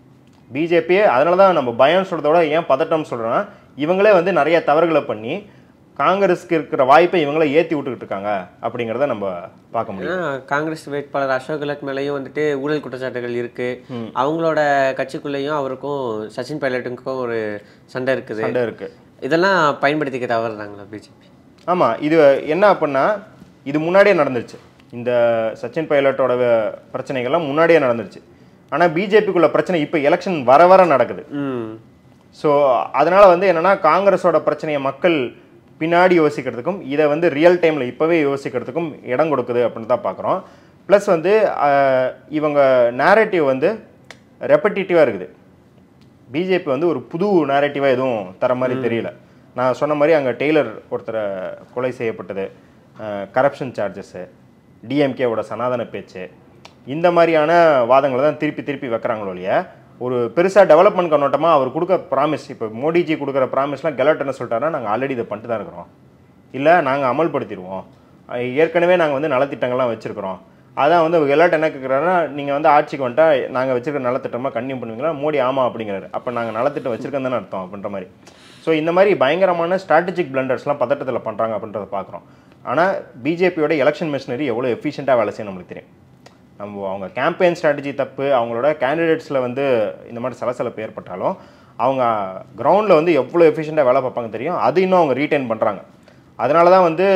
பிஜேபியே அதனால தான் நம்ம பயம் சொல்கிறத விட ஏன் பதட்டம் சொல்கிறேன்னா இவங்களே வந்து நிறைய தவறுகளை பண்ணி காங்கிரஸ்க்கு இருக்கிற வாய்ப்பை இவங்களே ஏற்றி விட்டுக்கிட்டு இருக்காங்க அப்படிங்கிறத நம்ம பார்க்க முடியும் ஏன்னா காங்கிரஸ் வேட்பாளர் அசோக் கெலட் மேலேயும் வந்துட்டு ஊழல் குற்றச்சாட்டுகள் இருக்கு அவங்களோட கட்சிக்குள்ளேயும் அவருக்கும் சச்சின் பைலட்டுக்கும் ஒரு சண்டை இருக்குது சண்டை இருக்குது இதெல்லாம் பயன்படுத்திக்க தவறுறாங்களா பிஜேபி ஆமாம் இது என்ன அப்படின்னா இது முன்னாடியே நடந்துருச்சு இந்த சச்சின் பைலட்டோட வ- பிரச்சனைகள்லாம் முன்னாடியே நடந்துருச்சு ஆனால் பிஜேபிக்குள்ள பிரச்சனை இப்போ எலெக்ஷன் வர வர நடக்குது ம் ஸோ அதனால வந்து என்னன்னா காங்கிரஸோட பிரச்சனையை மக்கள் பின்னாடி யோசிக்கிறதுக்கும் இதை வந்து ரியல் டைமில் இப்போவே யோசிக்கிறதுக்கும் இடம் கொடுக்குது அப்படின்னு தான் பார்க்குறோம் ப்ளஸ் வந்து ஆஹ், இவங்க நேரேட்டிவ் வந்து ரெப்படிட்டிவாக இருக்குது பிஜேபி வந்து ஒரு புது நேரேட்டிவாக எதுவும் தர மாதிரி தெரியல நான் சொன்ன மாதிரி அங்கே டெய்லர் ஒருத்தரை கொலை செய்யப்பட்டது கரப்ஷன் சார்ஜஸ்ஸு டிஎம்கேவோட சனாதன பேச்சு இந்த மாதிரியான வாதங்களை தான் திருப்பி திருப்பி வைக்கிறாங்களோ இல்லையா ஒரு பெருசாக டெவலப்மெண்ட் கண்ணோட்டமாக அவர் கொடுக்க ப்ராமிஸ் இப்போ மோடிஜி கொடுக்குற ப்ராமிஸ்லாம் கெலட் என்ன சொல்லிட்டாருன்னா நாங்கள் ஆல்ரெடி இதை பண்ணிட்டு தான் இருக்கிறோம் இல்லை நாங்கள் அமல்படுத்திடுவோம் அஹ் ஏற்கனவே நாங்கள் வந்து நலத்திட்டங்கள்லாம் வச்சுருக்கிறோம் அதான் வந்து கெலாட் என்ன கேட்குறாருன்னா நீங்கள் வந்து ஆட்சிக்கு வந்துட்டா நாங்கள் வச்சிருக்க நலத்திட்டமாக கன்னியூ பண்ணுவீங்களா மோடி ஆமாம் அப்படிங்கிறாரு அப்போ நாங்கள் நலத்திட்டம் வச்சிருக்கோம் தானே அர்த்தம் அப்படின்ற மாதிரி ஸோ இந்த மாதிரி பயங்கரமான ஸ்ட்ராட்டஜிக் பிளண்டர்ஸ்லாம் பதட்டத்தில் பண்ணுறாங்க அப்படின்றத பார்க்குறோம் ஆனால் பிஜேபியோட எலெக்ஷன் மிஷினரி எவ்வளோ எஃபிஷியண்ட்டாக வேலை செய்யும் நம்மளுக்கு தெரியும் நம்ம அவங்க கேம்பெயின் ஸ்ட்ராட்டஜி தப்பு அவங்களோட கேண்டிடேட்ஸில் வந்து இந்த மாதிரி சலசலப்பு ஏற்பட்டாலும் அவங்க கிரவுண்டில் வந்து எவ்வளோ எஃபிஷியண்ட்டாக வேலை பார்ப்பாங்க தெரியும் அது இன்னும் அவங்க ரீட்டைன் பண்ணுறாங்க அதனால தான் வந்து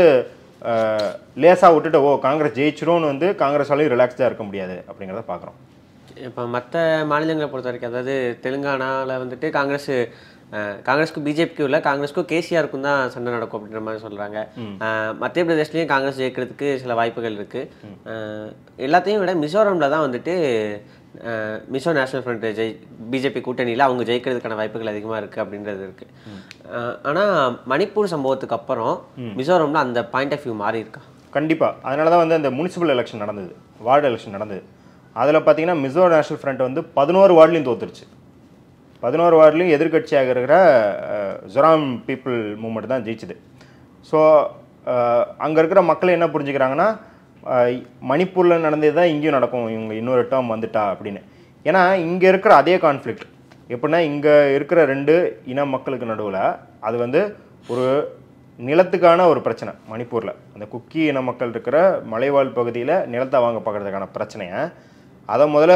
லேசாக விட்டுட்டு ஓ காங்கிரஸ் ஜெயிச்சிரும்னு வந்து காங்கிரஸாலையும் ரிலாக்ஸ்டாக இருக்க முடியாது அப்படிங்கிறத பார்க்குறோம் இப்போ மற்ற மாநிலங்களை பொறுத்த வரைக்கும் அதாவது தெலுங்கானாவில் வந்துட்டு காங்கிரஸ் அஹ், காங்கிரஸ்க்கும் பிஜேபிக்கும் இல்லை காங்கிரஸ்க்கும் கேசிஆருக்கும் தான் சண்டை நடக்கும் அப்படின்ற மாதிரி சொல்கிறாங்க மத்திய பிரதேஷ்லேயும் காங்கிரஸ் ஜெயிக்கிறதுக்கு சில வாய்ப்புகள் இருக்குது எல்லாத்தையும் விட மிசோரமில் தான் வந்துட்டு அஹ், மிசோ நேஷனல் ஃப்ரண்ட் ஜெய் பிஜேபி கூட்டணியில் அவங்க ஜெயிக்கிறதுக்கான வாய்ப்புகள் அதிகமாக இருக்குது அப்படின்றது இருக்குது ஆனால் மணிப்பூர் சம்பவத்துக்கு அப்புறம் மிசோரமில் அந்த பாயிண்ட் ஆஃப் வியூ மாறி இருக்கா கண்டிப்பாக அதனால தான் வந்து அந்த முனிசிபல் எலெக்ஷன் நடந்தது வார்டு எலெக்ஷன் நடந்தது அதில் பார்த்தீங்கன்னா மிசோ நேஷனல் ஃப்ரண்ட் வந்து பதினோரு வார்டுலையும் தோத்துருச்சு பதினோரு வார்டுலையும் எதிர்க்கட்சியாக இருக்கிற ஜொராம் பீப்புள் மூமெண்ட் தான் ஜெயிச்சுது ஸோ அங்கே இருக்கிற மக்கள் என்ன புரிஞ்சுக்கிறாங்கன்னா மணிப்பூரில் நடந்தது தான் இங்கேயும் நடக்கும் இவங்க இன்னொரு டேர்ம் வந்துட்டா அப்படின்னு ஏன்னா இங்கே இருக்கிற அதே கான்ஃப்ளிக்ட் எப்படின்னா இங்கே இருக்கிற ரெண்டு இன மக்களுக்கு நடுவில் அது வந்து ஒரு நிலத்துக்கான ஒரு பிரச்சனை மணிப்பூரில் அந்த குக்கி இன மக்கள் இருக்கிற மலைவாழ் பகுதியில் நிலத்தை வாங்க பார்க்கறதுக்கான பிரச்சனையை அதை முதல்ல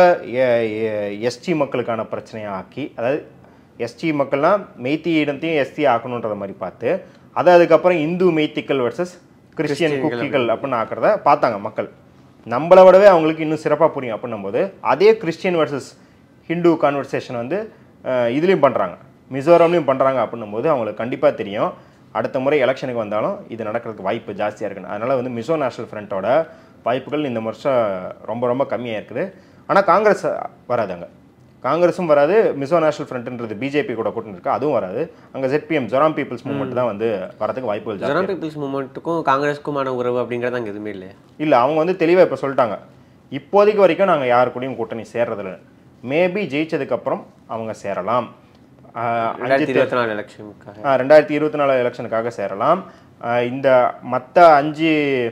எஸ்டி மக்களுக்கான பிரச்சனையை ஆக்கி அதாவது எஸ்டி மக்கள்லாம் மெய்த்தி இடத்தையும் எஸ்டி ஆக்கணுன்றத மாதிரி பார்த்து அதை அதுக்கப்புறம் இந்து மெய்த்திக்கள் வர்சஸ் கிறிஸ்டியன் குக்கிகள் அப்படின்னு ஆக்கிறத பார்த்தாங்க மக்கள் நம்மளை விடவே அவங்களுக்கு இன்னும் சிறப்பாக புரியும் அப்படின்னும் போது அதே கிறிஸ்டியன் வர்சஸ் ஹிந்து கான்வர்சேஷன் வந்து அஹ், இதுலேயும் பண்ணுறாங்க மிசோரம்லையும் பண்ணுறாங்க அப்படின்னும் போது அவங்களுக்கு கண்டிப்பாக தெரியும் அடுத்த முறை எலெக்ஷனுக்கு வந்தாலும் இது நடக்கிறதுக்கு வாய்ப்பு ஜாஸ்தியாக இருக்குன்னு அதனால் வந்து மிசோ நேஷனல் ஃப்ரண்ட்டோட வாய்ப்புகள் இந்த வருஷம் ரொம்ப ரொம்ப கம்மியாக இருக்குது ஆனால் காங்கிரஸ் வராது அங்கே காங்கிரஸும் வராது மிசோ நேஷனல் ஃப்ரண்ட்ன்றது பிஜேபி கூட கூட்டணி இருக்கு அதுவும் வராது அங்கே ZPM ஜொராம் பீப்புள்ஸ் மூவ்மெண்ட் தான் வந்து வரதுக்கு வாய்ப்புகள் ஜாஸ்தி ஜெராம் பீப்புள்ஸ் மூமெண்ட்டுக்கும் காங்கிரஸுக்குமான உறவு அப்படிங்கிறது அங்கே எதுவுமே இல்லையா இல்லை அவங்க வந்து தெளிவாக இப்போ சொல்லிட்டாங்க இப்போதைக்கு வரைக்கும் நாங்கள் யார் கூடயும் கூட்டணி சேர்றதில்ல மேபி ஜெயிச்சதுக்கப்புறம் அவங்க சேரலாம் ஆஹ் அஞ்சு ரெண்டாயிரத்தி இருபத்தி நாலு எலெக்ஷனுக்காக ஆஹ் ரெண்டாயிரத்தி இருபத்தி நாலு எலெக்ஷனுக்காக சேரலாம் ஆஹ் இந்த மற்ற அஞ்சு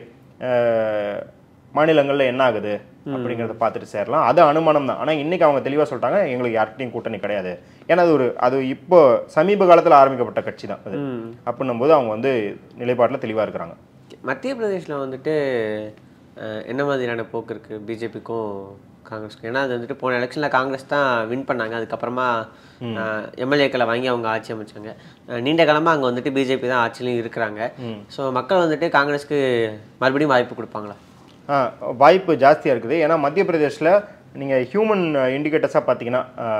மாநிலங்களில் என்ன ஆகுது அப்படிங்கிறத பார்த்துட்டு சேரலாம் அது அனுமானம் தான் ஆனால் இன்னைக்கு அவங்க தெளிவாக சொல்லிட்டாங்க எங்களுக்கு யார்கிட்டையும் கூட்டணி கிடையாது ஏன்னா அது ஒரு அது இப்போ சமீப காலத்தில் ஆரம்பிக்கப்பட்ட கட்சி தான் அது அப்படின்னும் போது அவங்க வந்து நிலைப்பாட்டில் தெளிவாக இருக்கிறாங்க மத்திய பிரதேஷ்ல வந்துட்டு அஹ், என்ன மாதிரியான போக்கு இருக்கு பிஜேபிக்கும் காங்கிரஸ்க்கும் ஏன்னா அது வந்துட்டு போன எலெக்ஷனில் காங்கிரஸ் தான் வின் பண்ணாங்க அதுக்கப்புறமா எம்எல்ஏக்களை வாங்கி அவங்க ஆட்சி அமைச்சாங்க அஹ், நீண்ட காலமாக அங்கே வந்துட்டு பிஜேபி தான் ஆட்சியிலையும் இருக்கிறாங்க ஸோ மக்கள் வந்துட்டு காங்கிரஸ்க்கு மறுபடியும் வாய்ப்பு கொடுப்பாங்களா ஆ, வாய்ப்பு ஜாஸ்தியாக இருக்குது ஏன்னா மத்திய பிரதேஷில் நீங்கள் ஹியூமன் இண்டிகேட்டர்ஸாக பார்த்தீங்கன்னா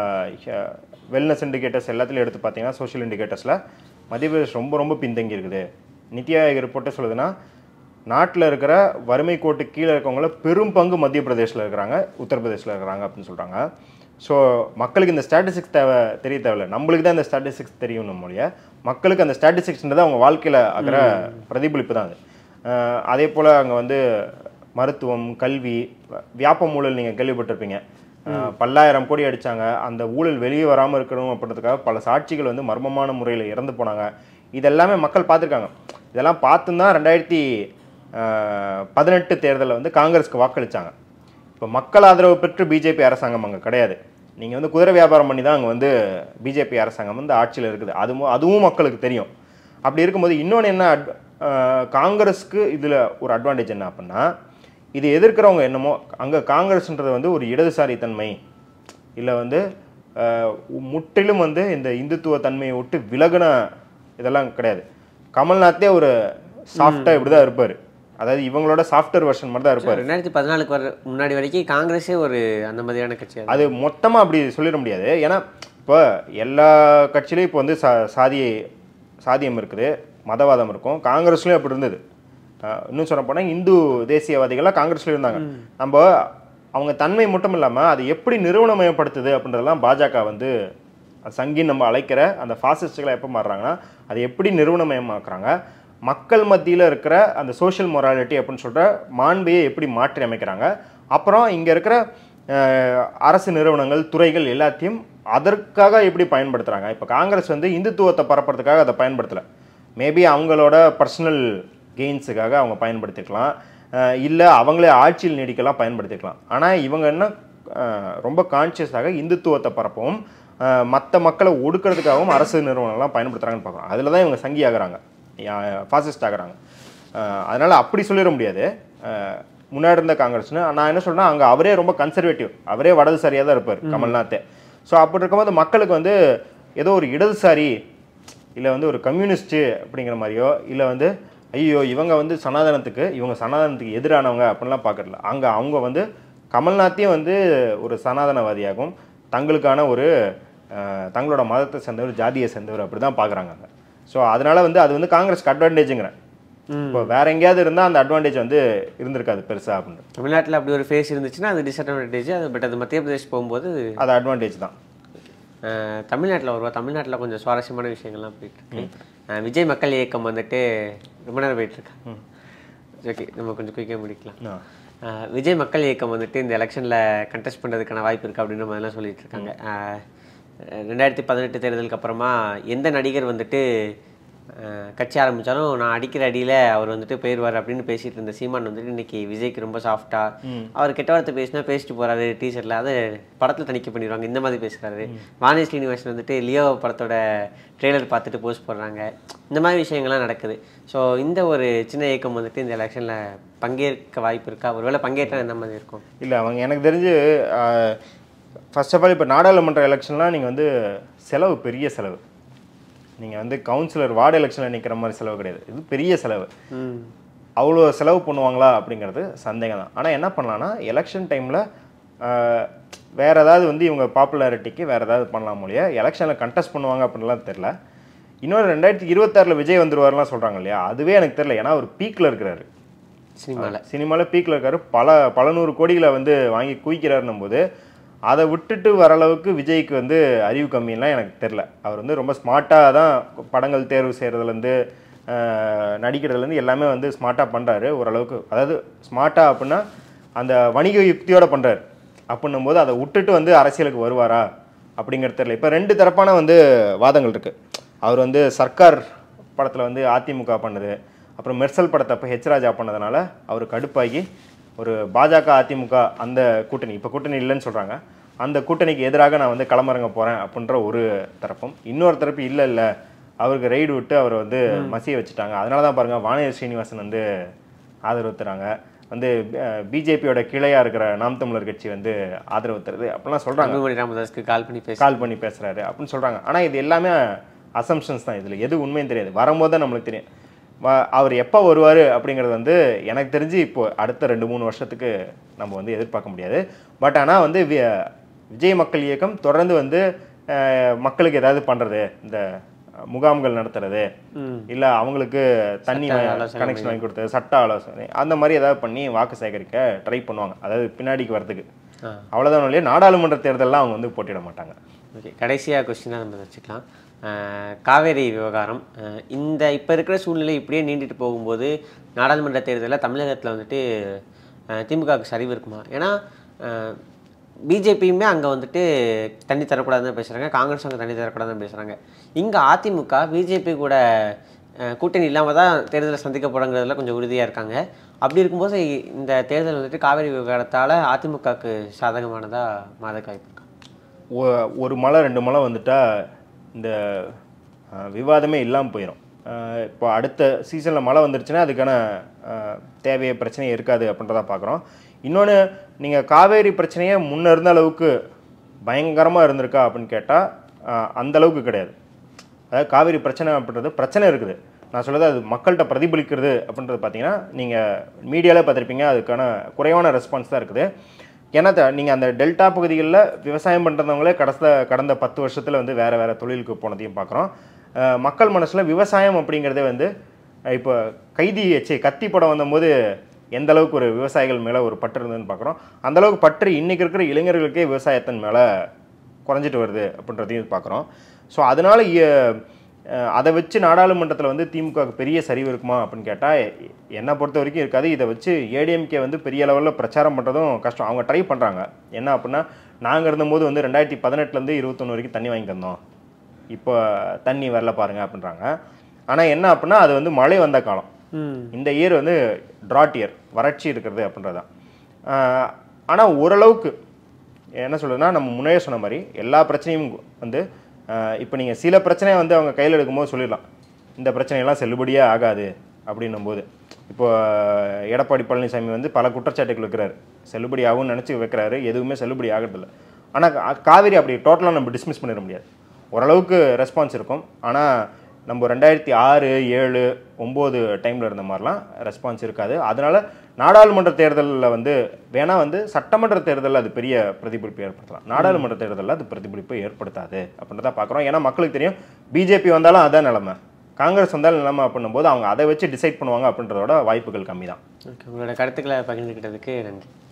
வெல்னஸ் இண்டிகேட்டர்ஸ் எல்லாத்துலையும் எடுத்து பார்த்தீங்கன்னா சோஷியல் இண்டிகேட்டர்ஸில் மத்திய பிரதேஷ் ரொம்ப ரொம்ப பின்தங்கி இருக்குது நித்தி ஆயோக் ரிப்போர்ட்டே சொல்லுதுன்னா நாட்டில் இருக்கிற வறுமை கோட்டு கீழே இருக்கவங்கள பெரும் பங்கு மத்திய பிரதேஷில் இருக்கிறாங்க உத்தரப்பிரதேசில் இருக்கிறாங்க அப்படின்னு சொல்கிறாங்க ஸோ மக்களுக்கு இந்த ஸ்டாட்டிஸ்டிக்ஸ் தேவை தெரிய தேவையில்ல நம்மளுக்கு தான் இந்த ஸ்டாட்டிஸ்டிக்ஸ் தெரியணும் மொழிய மக்களுக்கு அந்த ஸ்டாட்டிஸ்டிக்ஸ்ன்றது அவங்க வாழ்க்கையில் ஆகிற பிரதிபலிப்பு தான் அது அஹ் அதே போல் அங்கே வந்து மருத்துவம் கல்வி வியாபம் ஊழல் நீங்கள் கேள்விப்பட்டிருப்பீங்க அஹ் பல்லாயிரம் கோடி அடிச்சாங்க அந்த ஊழல் வெளியே வராமல் இருக்கணும் அப்படின்றதுக்காக பல சாட்சிகள் வந்து மர்மமான முறையில் இறந்து போனாங்க இதெல்லாமே மக்கள் பார்த்துருக்காங்க இதெல்லாம் பார்த்து தான் ரெண்டாயிரத்தி பதினெட்டு தேர்தலில் வந்து காங்கிரஸ்க்கு வாக்களிச்சாங்க இப்போ மக்கள் ஆதரவு பெற்று பிஜேபி அரசாங்கம் அங்கே கிடையாது நீங்கள் வந்து குதிரை வியாபாரம் பண்ணி தான் அங்கே வந்து பிஜேபி அரசாங்கம் வந்து ஆட்சியில் இருக்குது அதுவும் அதுவும் மக்களுக்கு தெரியும் அப்படி இருக்கும்போது இன்னொன்று என்ன அட்- அஹ் காங்கிரஸ்க்கு இதில் ஒரு அட்வான்டேஜ் என்ன அப்படின்னா இது எதிர்க்கிறவங்க என்னமோ அங்கே காங்கிரஸ்ன்றது வந்து ஒரு இடதுசாரி தன்மை இல்லை வந்து அஹ், முற்றிலும் வந்து இந்த இந்துத்துவ தன்மையை விட்டு விலகுன இதெல்லாம் கிடையாது கமல்நாத்தே ஒரு சாஃப்டாக இப்படி தான் இருப்பார் அதாவது இவங்களோட சாஃப்ட்வேர் வெர்ஷன் மாதிரி தான் இருப்பார் ரெண்டாயிரத்தி பதினாலுக்கு வர முன்னாடி வரைக்கும் காங்கிரஸே ஒரு அந்த மாதிரியான கட்சி அது. அது மொத்தமாக அப்படி சொல்லிட முடியாது ஏன்னா இப்போ எல்லா கட்சியிலையும் இப்போ வந்து சா சாதியை சாதியம் இருக்குது மதவாதம் இருக்கும் காங்கிரஸ்லையும் அப்படி இருந்தது அஹ் இன்னும் சொல்ல போனால் இந்து தேசியவாதிகள்லாம் காங்கிரஸ்லையும் இருந்தாங்க நம்ம அவங்க தன்மை மட்டும் இல்லாமல் அது எப்படி நிறுவனமயப்படுத்துது அப்படின்றதெல்லாம் பாஜக வந்து சங்கின்னு நம்ம அழைக்கிற அந்த ஃபாசிஸ்டுகளை எப்போ மாறுறாங்கன்னா அதை எப்படி நிறுவனமயமாக்குறாங்க மக்கள் மத்தியில் இருக்கிற அந்த சோஷியல் மொராலிட்டி அப்படின்னு சொல்கிற மாண்பையை எப்படி மாற்றி அமைக்கிறாங்க அப்புறம் இங்கே இருக்கிற அஹ், அரசு நிறுவனங்கள் துறைகள் எல்லாத்தையும் அதற்காக எப்படி பயன்படுத்துகிறாங்க இப்போ காங்கிரஸ் வந்து இந்துத்துவத்தை பரப்புறதுக்காக அதை பயன்படுத்தலை மேபி அவங்களோட பர்சனல் கெயின்ஸுக்காக அவங்க பயன்படுத்திக்கலாம் இல்லை அவங்களே ஆட்சியில் நீடிக்கலாம் பயன்படுத்திக்கலாம் ஆனால் இவங்க என்ன அஹ், ரொம்ப கான்சியஸாக இந்துத்துவத்தை பரப்பவும் மற்ற மக்களை ஒடுக்கிறதுக்காகவும் அரசு நிறுவனங்கள்லாம் பயன்படுத்துகிறாங்கன்னு பார்க்குறோம் அதில் தான் இவங்க சங்கி ஆகுறாங்க ஃபாசிஸ்ட் ஆகுறாங்க அதனால் அப்படி சொல்லிட முடியாது அஹ், முன்னாடி இருந்த காங்கிரஸ்னு நான் என்ன சொல்றேன்னா அங்கே அவரே ரொம்ப கன்சர்வேட்டிவ் அவரே வடதுசாரியாக தான் இருப்பார் கமல்நாத் ஸோ அப்படி இருக்கும்போது மக்களுக்கு வந்து ஏதோ ஒரு இடதுசாரி இல்லை வந்து ஒரு கம்யூனிஸ்ட்டு அப்படிங்கிற மாதிரியோ இல்லை வந்து ஐயோ இவங்க வந்து சனாதனத்துக்கு இவங்க சனாதனத்துக்கு எதிரானவங்க அப்படின்லாம் பார்க்கறதில்ல அங்கே அவங்க வந்து கமல்நாத்தையும் வந்து ஒரு சனாதனவாதியாகவும் தங்களுக்கான ஒரு அஹ், தங்களோட மதத்தை சேர்ந்தவர் ஜாதியை சேர்ந்தவர் அப்படி தான் பார்க்குறாங்க அங்கே ஸோ அதனால வந்து அது வந்து காங்கிரஸ்க்கு அட்வான்டேஜுங்கிறேன் இப்போ வேற எங்கேயாவது இருந்தால் அந்த அட்வான்டேஜ் வந்து இருந்திருக்காது பெருசா அப்படின்னு தமிழ்நாட்டில் அப்படி ஒரு ஃபேஸ் இருந்துச்சுன்னா அது டிஸ்அட்வான்டேஜ் அது பட் அது மத்திய பிரதேஷ் போகும்போது அது அட்வான்டேஜ் தான் தமிழ்நாட்டில் வருவா தமிழ்நாட்டில் கொஞ்சம் சுவாரஸ்யமான விஷயங்கள்லாம் போயிட்டு இருக்கு அஹ் விஜய் மக்கள் இயக்கம் வந்துட்டு ரொம்ப நேரம் போயிட்டு இருக்கு ஓகே நம்ம கொஞ்சம் குயிக்காக முடிக்கலாம் ஆ. அஹ் விஜய் மக்கள் இயக்கம் வந்துட்டு இந்த எலெக்ஷனில் கண்டெஸ்ட் பண்ணுறதுக்கான வாய்ப்பு இருக்குது அப்படின்ற மாதிரிலாம் சொல்லிட்டு இருக்காங்க அஹ் ரெண்டாயிரத்தி பதினெட்டு தேர்தலுக்கு அப்புறமா எந்த நடிகர் வந்துட்டு அஹ் கட்சி ஆரம்பித்தாலும் நான் அடிக்கிற அடியில் அவர் வந்துட்டு போயிடுவார் அப்படின்னு பேசிட்டு இருந்த சீமான் வந்துட்டு இன்னைக்கு விஜய்க்கு ரொம்ப சாஃப்டாக அவர் கெட்ட வார்த்தை பேசினா பேசிட்டு போறாரு டீச்சரில் அது படத்தில் தணிக்கை பண்ணிடுவாங்க இந்த மாதிரி பேசுறாரு வாணி ஸ்ரீனிவாசன் வந்துட்டு லியோ படத்தோட ட்ரெய்லர் பார்த்துட்டு போஸ்ட் போடுறாங்க இந்த மாதிரி விஷயங்கள்லாம் நடக்குது ஸோ இந்த ஒரு சின்ன இயக்கம் வந்துட்டு இந்த எலெக்ஷனில் பங்கேற்க வாய்ப்பு இருக்கா ஒருவேளை பங்கேற்றா எந்த மாதிரி இருக்கும் இல்லை அவங்க எனக்கு தெரிஞ்சு ஃபர்ஸ்ட் ஆஃப் ஆல் இப்போ நாடாளுமன்ற எலெக்ஷன்லாம் நீங்கள் வந்து செலவு பெரிய செலவு நீங்கள் வந்து கவுன்சிலர் வார்டு எலெக்ஷனில் நிற்கிற மாதிரி செலவு கிடையாது இது பெரிய செலவு ம் அவ்வளோ செலவு பண்ணுவாங்களா அப்படிங்கிறது சந்தேகம் தான் ஆனால் என்ன பண்ணலான்னா எலெக்ஷன் டைமில் வேறு ஏதாவது வந்து இவங்க பாப்புலாரிட்டிக்கு வேறு ஏதாவது பண்ணலாம் மொழிய எலெக்ஷனில் கண்டெஸ்ட் பண்ணுவாங்க அப்படின்லாம் தெரில இன்னொரு ரெண்டாயிரத்தி இருபத்தாறில் விஜய் வந்துருவார்லாம் சொல்கிறாங்க இல்லையா அதுவே எனக்கு தெரில ஏன்னா அவர் பீக்கில் இருக்கிறாரு சினிமாவில் சினிமாவில் பீக்கில் இருக்காரு பல பல நூறு கோடிகளை வந்து வாங்கி குவிக்கிறாருன்னும் போது அதை விட்டுட்டு வர அளவுக்கு விஜய்க்கு வந்து அறிவு கம்மியெல்லாம் எனக்கு தெரில அவர் வந்து ரொம்ப ஸ்மார்ட்டாக தான் படங்கள் தேர்வு செய்கிறதுலேருந்து நடிக்கிறதுலேருந்து எல்லாமே வந்து ஸ்மார்ட்டாக பண்ணுறாரு ஓரளவுக்கு அதாவது ஸ்மார்ட்டாக அப்படின்னா அந்த வணிக யுக்தியோட பண்ணுறாரு அப்படின்னும் போது அதை விட்டுட்டு வந்து அரசியலுக்கு வருவாரா அப்படிங்கிறது தெரியல இப்போ ரெண்டு தரப்பான வந்து வாதங்கள் இருக்குது அவர் வந்து சர்க்கார் படத்தில் வந்து அதிமுக பண்ணுது அப்புறம் மெர்சல் படத்தை அப்போ ஹெச் ராஜா பண்ணதுனால அவர் கடுப்பாகி ஒரு பாஜக அதிமுக அந்த கூட்டணி இப்போ கூட்டணி இல்லைன்னு சொல்கிறாங்க அந்த கூட்டணிக்கு எதிராக நான் வந்து களமிறங்க போகிறேன் அப்படின்ற ஒரு தரப்பும் இன்னொரு தரப்பு இல்லை இல்லை அவருக்கு ரைடு விட்டு அவரை வந்து மசிய வச்சுட்டாங்க அதனால தான் பாருங்கள் வானதி ஸ்ரீனிவாசன் வந்து ஆதரவு தராங்க வந்து பிஜேபியோட கிளையாக இருக்கிற நாம் தமிழர் கட்சி வந்து ஆதரவு தருது அப்படிலாம் சொல்கிறாங்க அன்புமணி ராமதாஸ்க்கு கால் பண்ணி பேச கால் பண்ணி பேசுறாரு அப்படின்னு சொல்றாங்க ஆனா இது எல்லாமே அசம்ஷன்ஸ் தான் இதுல எது உண்மையும் தெரியாது வரும்போது தான் நம்மளுக்கு தெரியும் வ- அவர் எப்போ வருவார் அப்படிங்கிறது வந்து எனக்கு தெரிஞ்சு இப்போ அடுத்த ரெண்டு மூணு வருஷத்துக்கு நம்ம வந்து எதிர்பார்க்க முடியாது பட் ஆனால் வந்து வி- விஜய் மக்கள் இயக்கம் தொடர்ந்து வந்து அஹ், மக்களுக்கு ஏதாவது பண்ணுறது இந்த முகாம்கள் நடத்துறது ம் இல்லை அவங்களுக்கு தண்ணி கனெக்ஷன் வாங்கி கொடுத்தது சட்ட ஆலோசனை அந்த மாதிரி ஏதாவது பண்ணி வாக்கு சேகரிக்க ட்ரை பண்ணுவாங்க அதாவது பின்னாடிக்கு வரதுக்கு ஆ அவ்வளோதான் இல்லையா நாடாளுமன்ற தேர்தல்லாம் அவங்க வந்து போட்டியிட மாட்டாங்க ஓகே கடைசியாக கொஸ்டினாக நம்ம வச்சுக்கலாம் அஹ் காவேரி விவகாரம் அஹ் இந்த இப்போ இருக்கிற சூழ்நிலை இப்படியே நீண்டிட்டு போகும்போது நாடாளுமன்ற தேர்தலில் தமிழகத்தில் வந்துட்டு அஹ் திமுகவுக்கு சரிவு இருக்குமா ஏன்னா பிஜேபியுமே அங்கே வந்துட்டு தண்ணி தரக்கூடாதுன்னு பேசுகிறாங்க காங்கிரஸ் அங்கே தண்ணி தரக்கூடாதுன்னு பேசுகிறாங்க இங்கே அதிமுக பிஜேபி கூட அஹ் கூட்டணி இல்லாமல் தான் தேர்தலை சந்திக்க போகிறாங்கிறதுல கொஞ்சம் உறுதியாக இருக்காங்க அப்படி இருக்கும்போது இந்த தேர்தல் வந்துட்டு காவேரி விவகாரத்தால் அதிமுகவுக்கு சாதகமானதாக மாத வாய்ப்பு இருக்கா ஒ- ஒரு மழை ரெண்டு மழை வந்துட்டா இந்த அஹ், விவாதமே இல்லாமல் போயிடும் இப்போ அடுத்த சீசனில் மழை வந்துருச்சுன்னா அதுக்கான அஹ், தேவைய பிரச்சனை இருக்காது அப்படின்றத பார்க்குறோம் இன்னொன்று நீங்கள் காவேரி பிரச்சனையே முன்ன இருந்த அளவுக்கு பயங்கரமாக இருந்திருக்கா அப்படின்னு கேட்டால் அந்த அளவுக்கு கிடையாது அதாவது காவிரி பிரச்சனை அப்படின்றது பிரச்சனை இருக்குது நான் சொல்றது அது மக்கள்கிட்ட பிரதிபலிக்கிறது அப்படின்றது பார்த்தீங்கன்னா நீங்கள் மீடியாவில் பார்த்துருப்பீங்க அதுக்கான குறைவான ரெஸ்பான்ஸ் தான் இருக்குது ஏன்னா நீங்கள் அந்த டெல்டா பகுதிகளில் விவசாயம் பண்ணுறவங்களே கடந்த கடந்த பத்து வருஷத்தில் வந்து வேறு வேறு தொழிலுக்கு போனதையும் பார்க்குறோம் அஹ் மக்கள் மனசில் விவசாயம் அப்படிங்கிறதே வந்து அஹ் இப்போ கைதி ச்சே கத்தி படம் வந்தபோது எந்த அளவுக்கு ஒரு விவசாயிகள் மேலே ஒரு பற்று இருந்ததுன்னு பார்க்குறோம் அந்த அளவுக்கு பற்று இன்னைக்கு இருக்கிற இளைஞர்களுக்கே விவசாயத்தின் மேலே குறைஞ்சிட்டு வருது அப்படின்றதையும் பார்க்குறோம் ஸோ அதனால் அதை வச்சு நாடாளுமன்றத்தில் வந்து திமுக பெரிய சரிவு இருக்குமா அப்படின்னு கேட்டால் என்னை பொறுத்த வரைக்கும் இருக்காது இதை வச்சு ஏடிஎம்கே வந்து பெரிய லெவலில் பிரச்சாரம் பண்ணுறதும் கஷ்டம் அவங்க ட்ரை பண்ணுறாங்க என்ன அப்படின்னா நாங்கள் இருந்தபோது வந்து ரெண்டாயிரத்தி பதினெட்டுலேருந்து இருபத்தொன்று வரைக்கும் தண்ணி வாங்கி தந்தோம் இப்போ தண்ணி வரல பாருங்க அப்படின்றாங்க ஆனால் என்ன அப்படின்னா அது வந்து மழை வந்த காலம் ம் இந்த இயர் வந்து ட்ராட் இயர் வறட்சி இருக்கிறது அப்படின்றது தான் ஆனால் ஓரளவுக்கு என்ன சொல்றதுன்னா நம்ம முன்னே சொன்ன மாதிரி எல்லா பிரச்சனையும் வந்து இப்போ நீங்கள் சில பிரச்சனையை வந்து அவங்க கையில் எடுக்கும்போது சொல்லிடலாம் இந்த பிரச்சனையெல்லாம் செல்லுபடியே ஆகாது அப்படின்னும் போது இப்போ எடப்பாடி பழனிசாமி வந்து பல குற்றச்சாட்டுகள் வைக்கிறாரு செல்லுபடி ஆகும்னு நினச்சி வைக்கிறாரு எதுவுமே செல்லுபடி ஆகிறதில்ல ஆனால் காவிரி அப்படி டோட்டலாக நம்ம டிஸ்மிஸ் பண்ணிட முடியாது ஓரளவுக்கு ரெஸ்பான்ஸ் இருக்கும் ஆனால் நம்ம ரெண்டாயிரத்தி ஆறு ஏழு ஒம்பது டைமில் இருந்த மாதிரிலாம் ரெஸ்பான்ஸ் இருக்காது அதனால நாடாளுமன்ற தேர்தலில் வந்து வேணா வந்து சட்டமன்ற தேர்தலில் அது பெரிய பிரதிபலிப்பு ஏற்படுத்தலாம் நாடாளுமன்ற தேர்தலில் அது பிரதிபலிப்பு ஏற்படுத்தாது அப்படின்றத பார்க்குறோம் ஏன்னா மக்களுக்கு தெரியும் பிஜேபி வந்தாலும் அதான் நிலமை காங்கிரஸ் வந்தாலும் நிலைமை அப்படின்னும் போது அவங்க அதை வச்சு டிசைட் பண்ணுவாங்க அப்படின்றதோட வாய்ப்புகள் கம்மி தான் ஓகே உங்களோட கருத்துக்களை பகிர்ந்துக்கிட்டதுக்கு நன்றி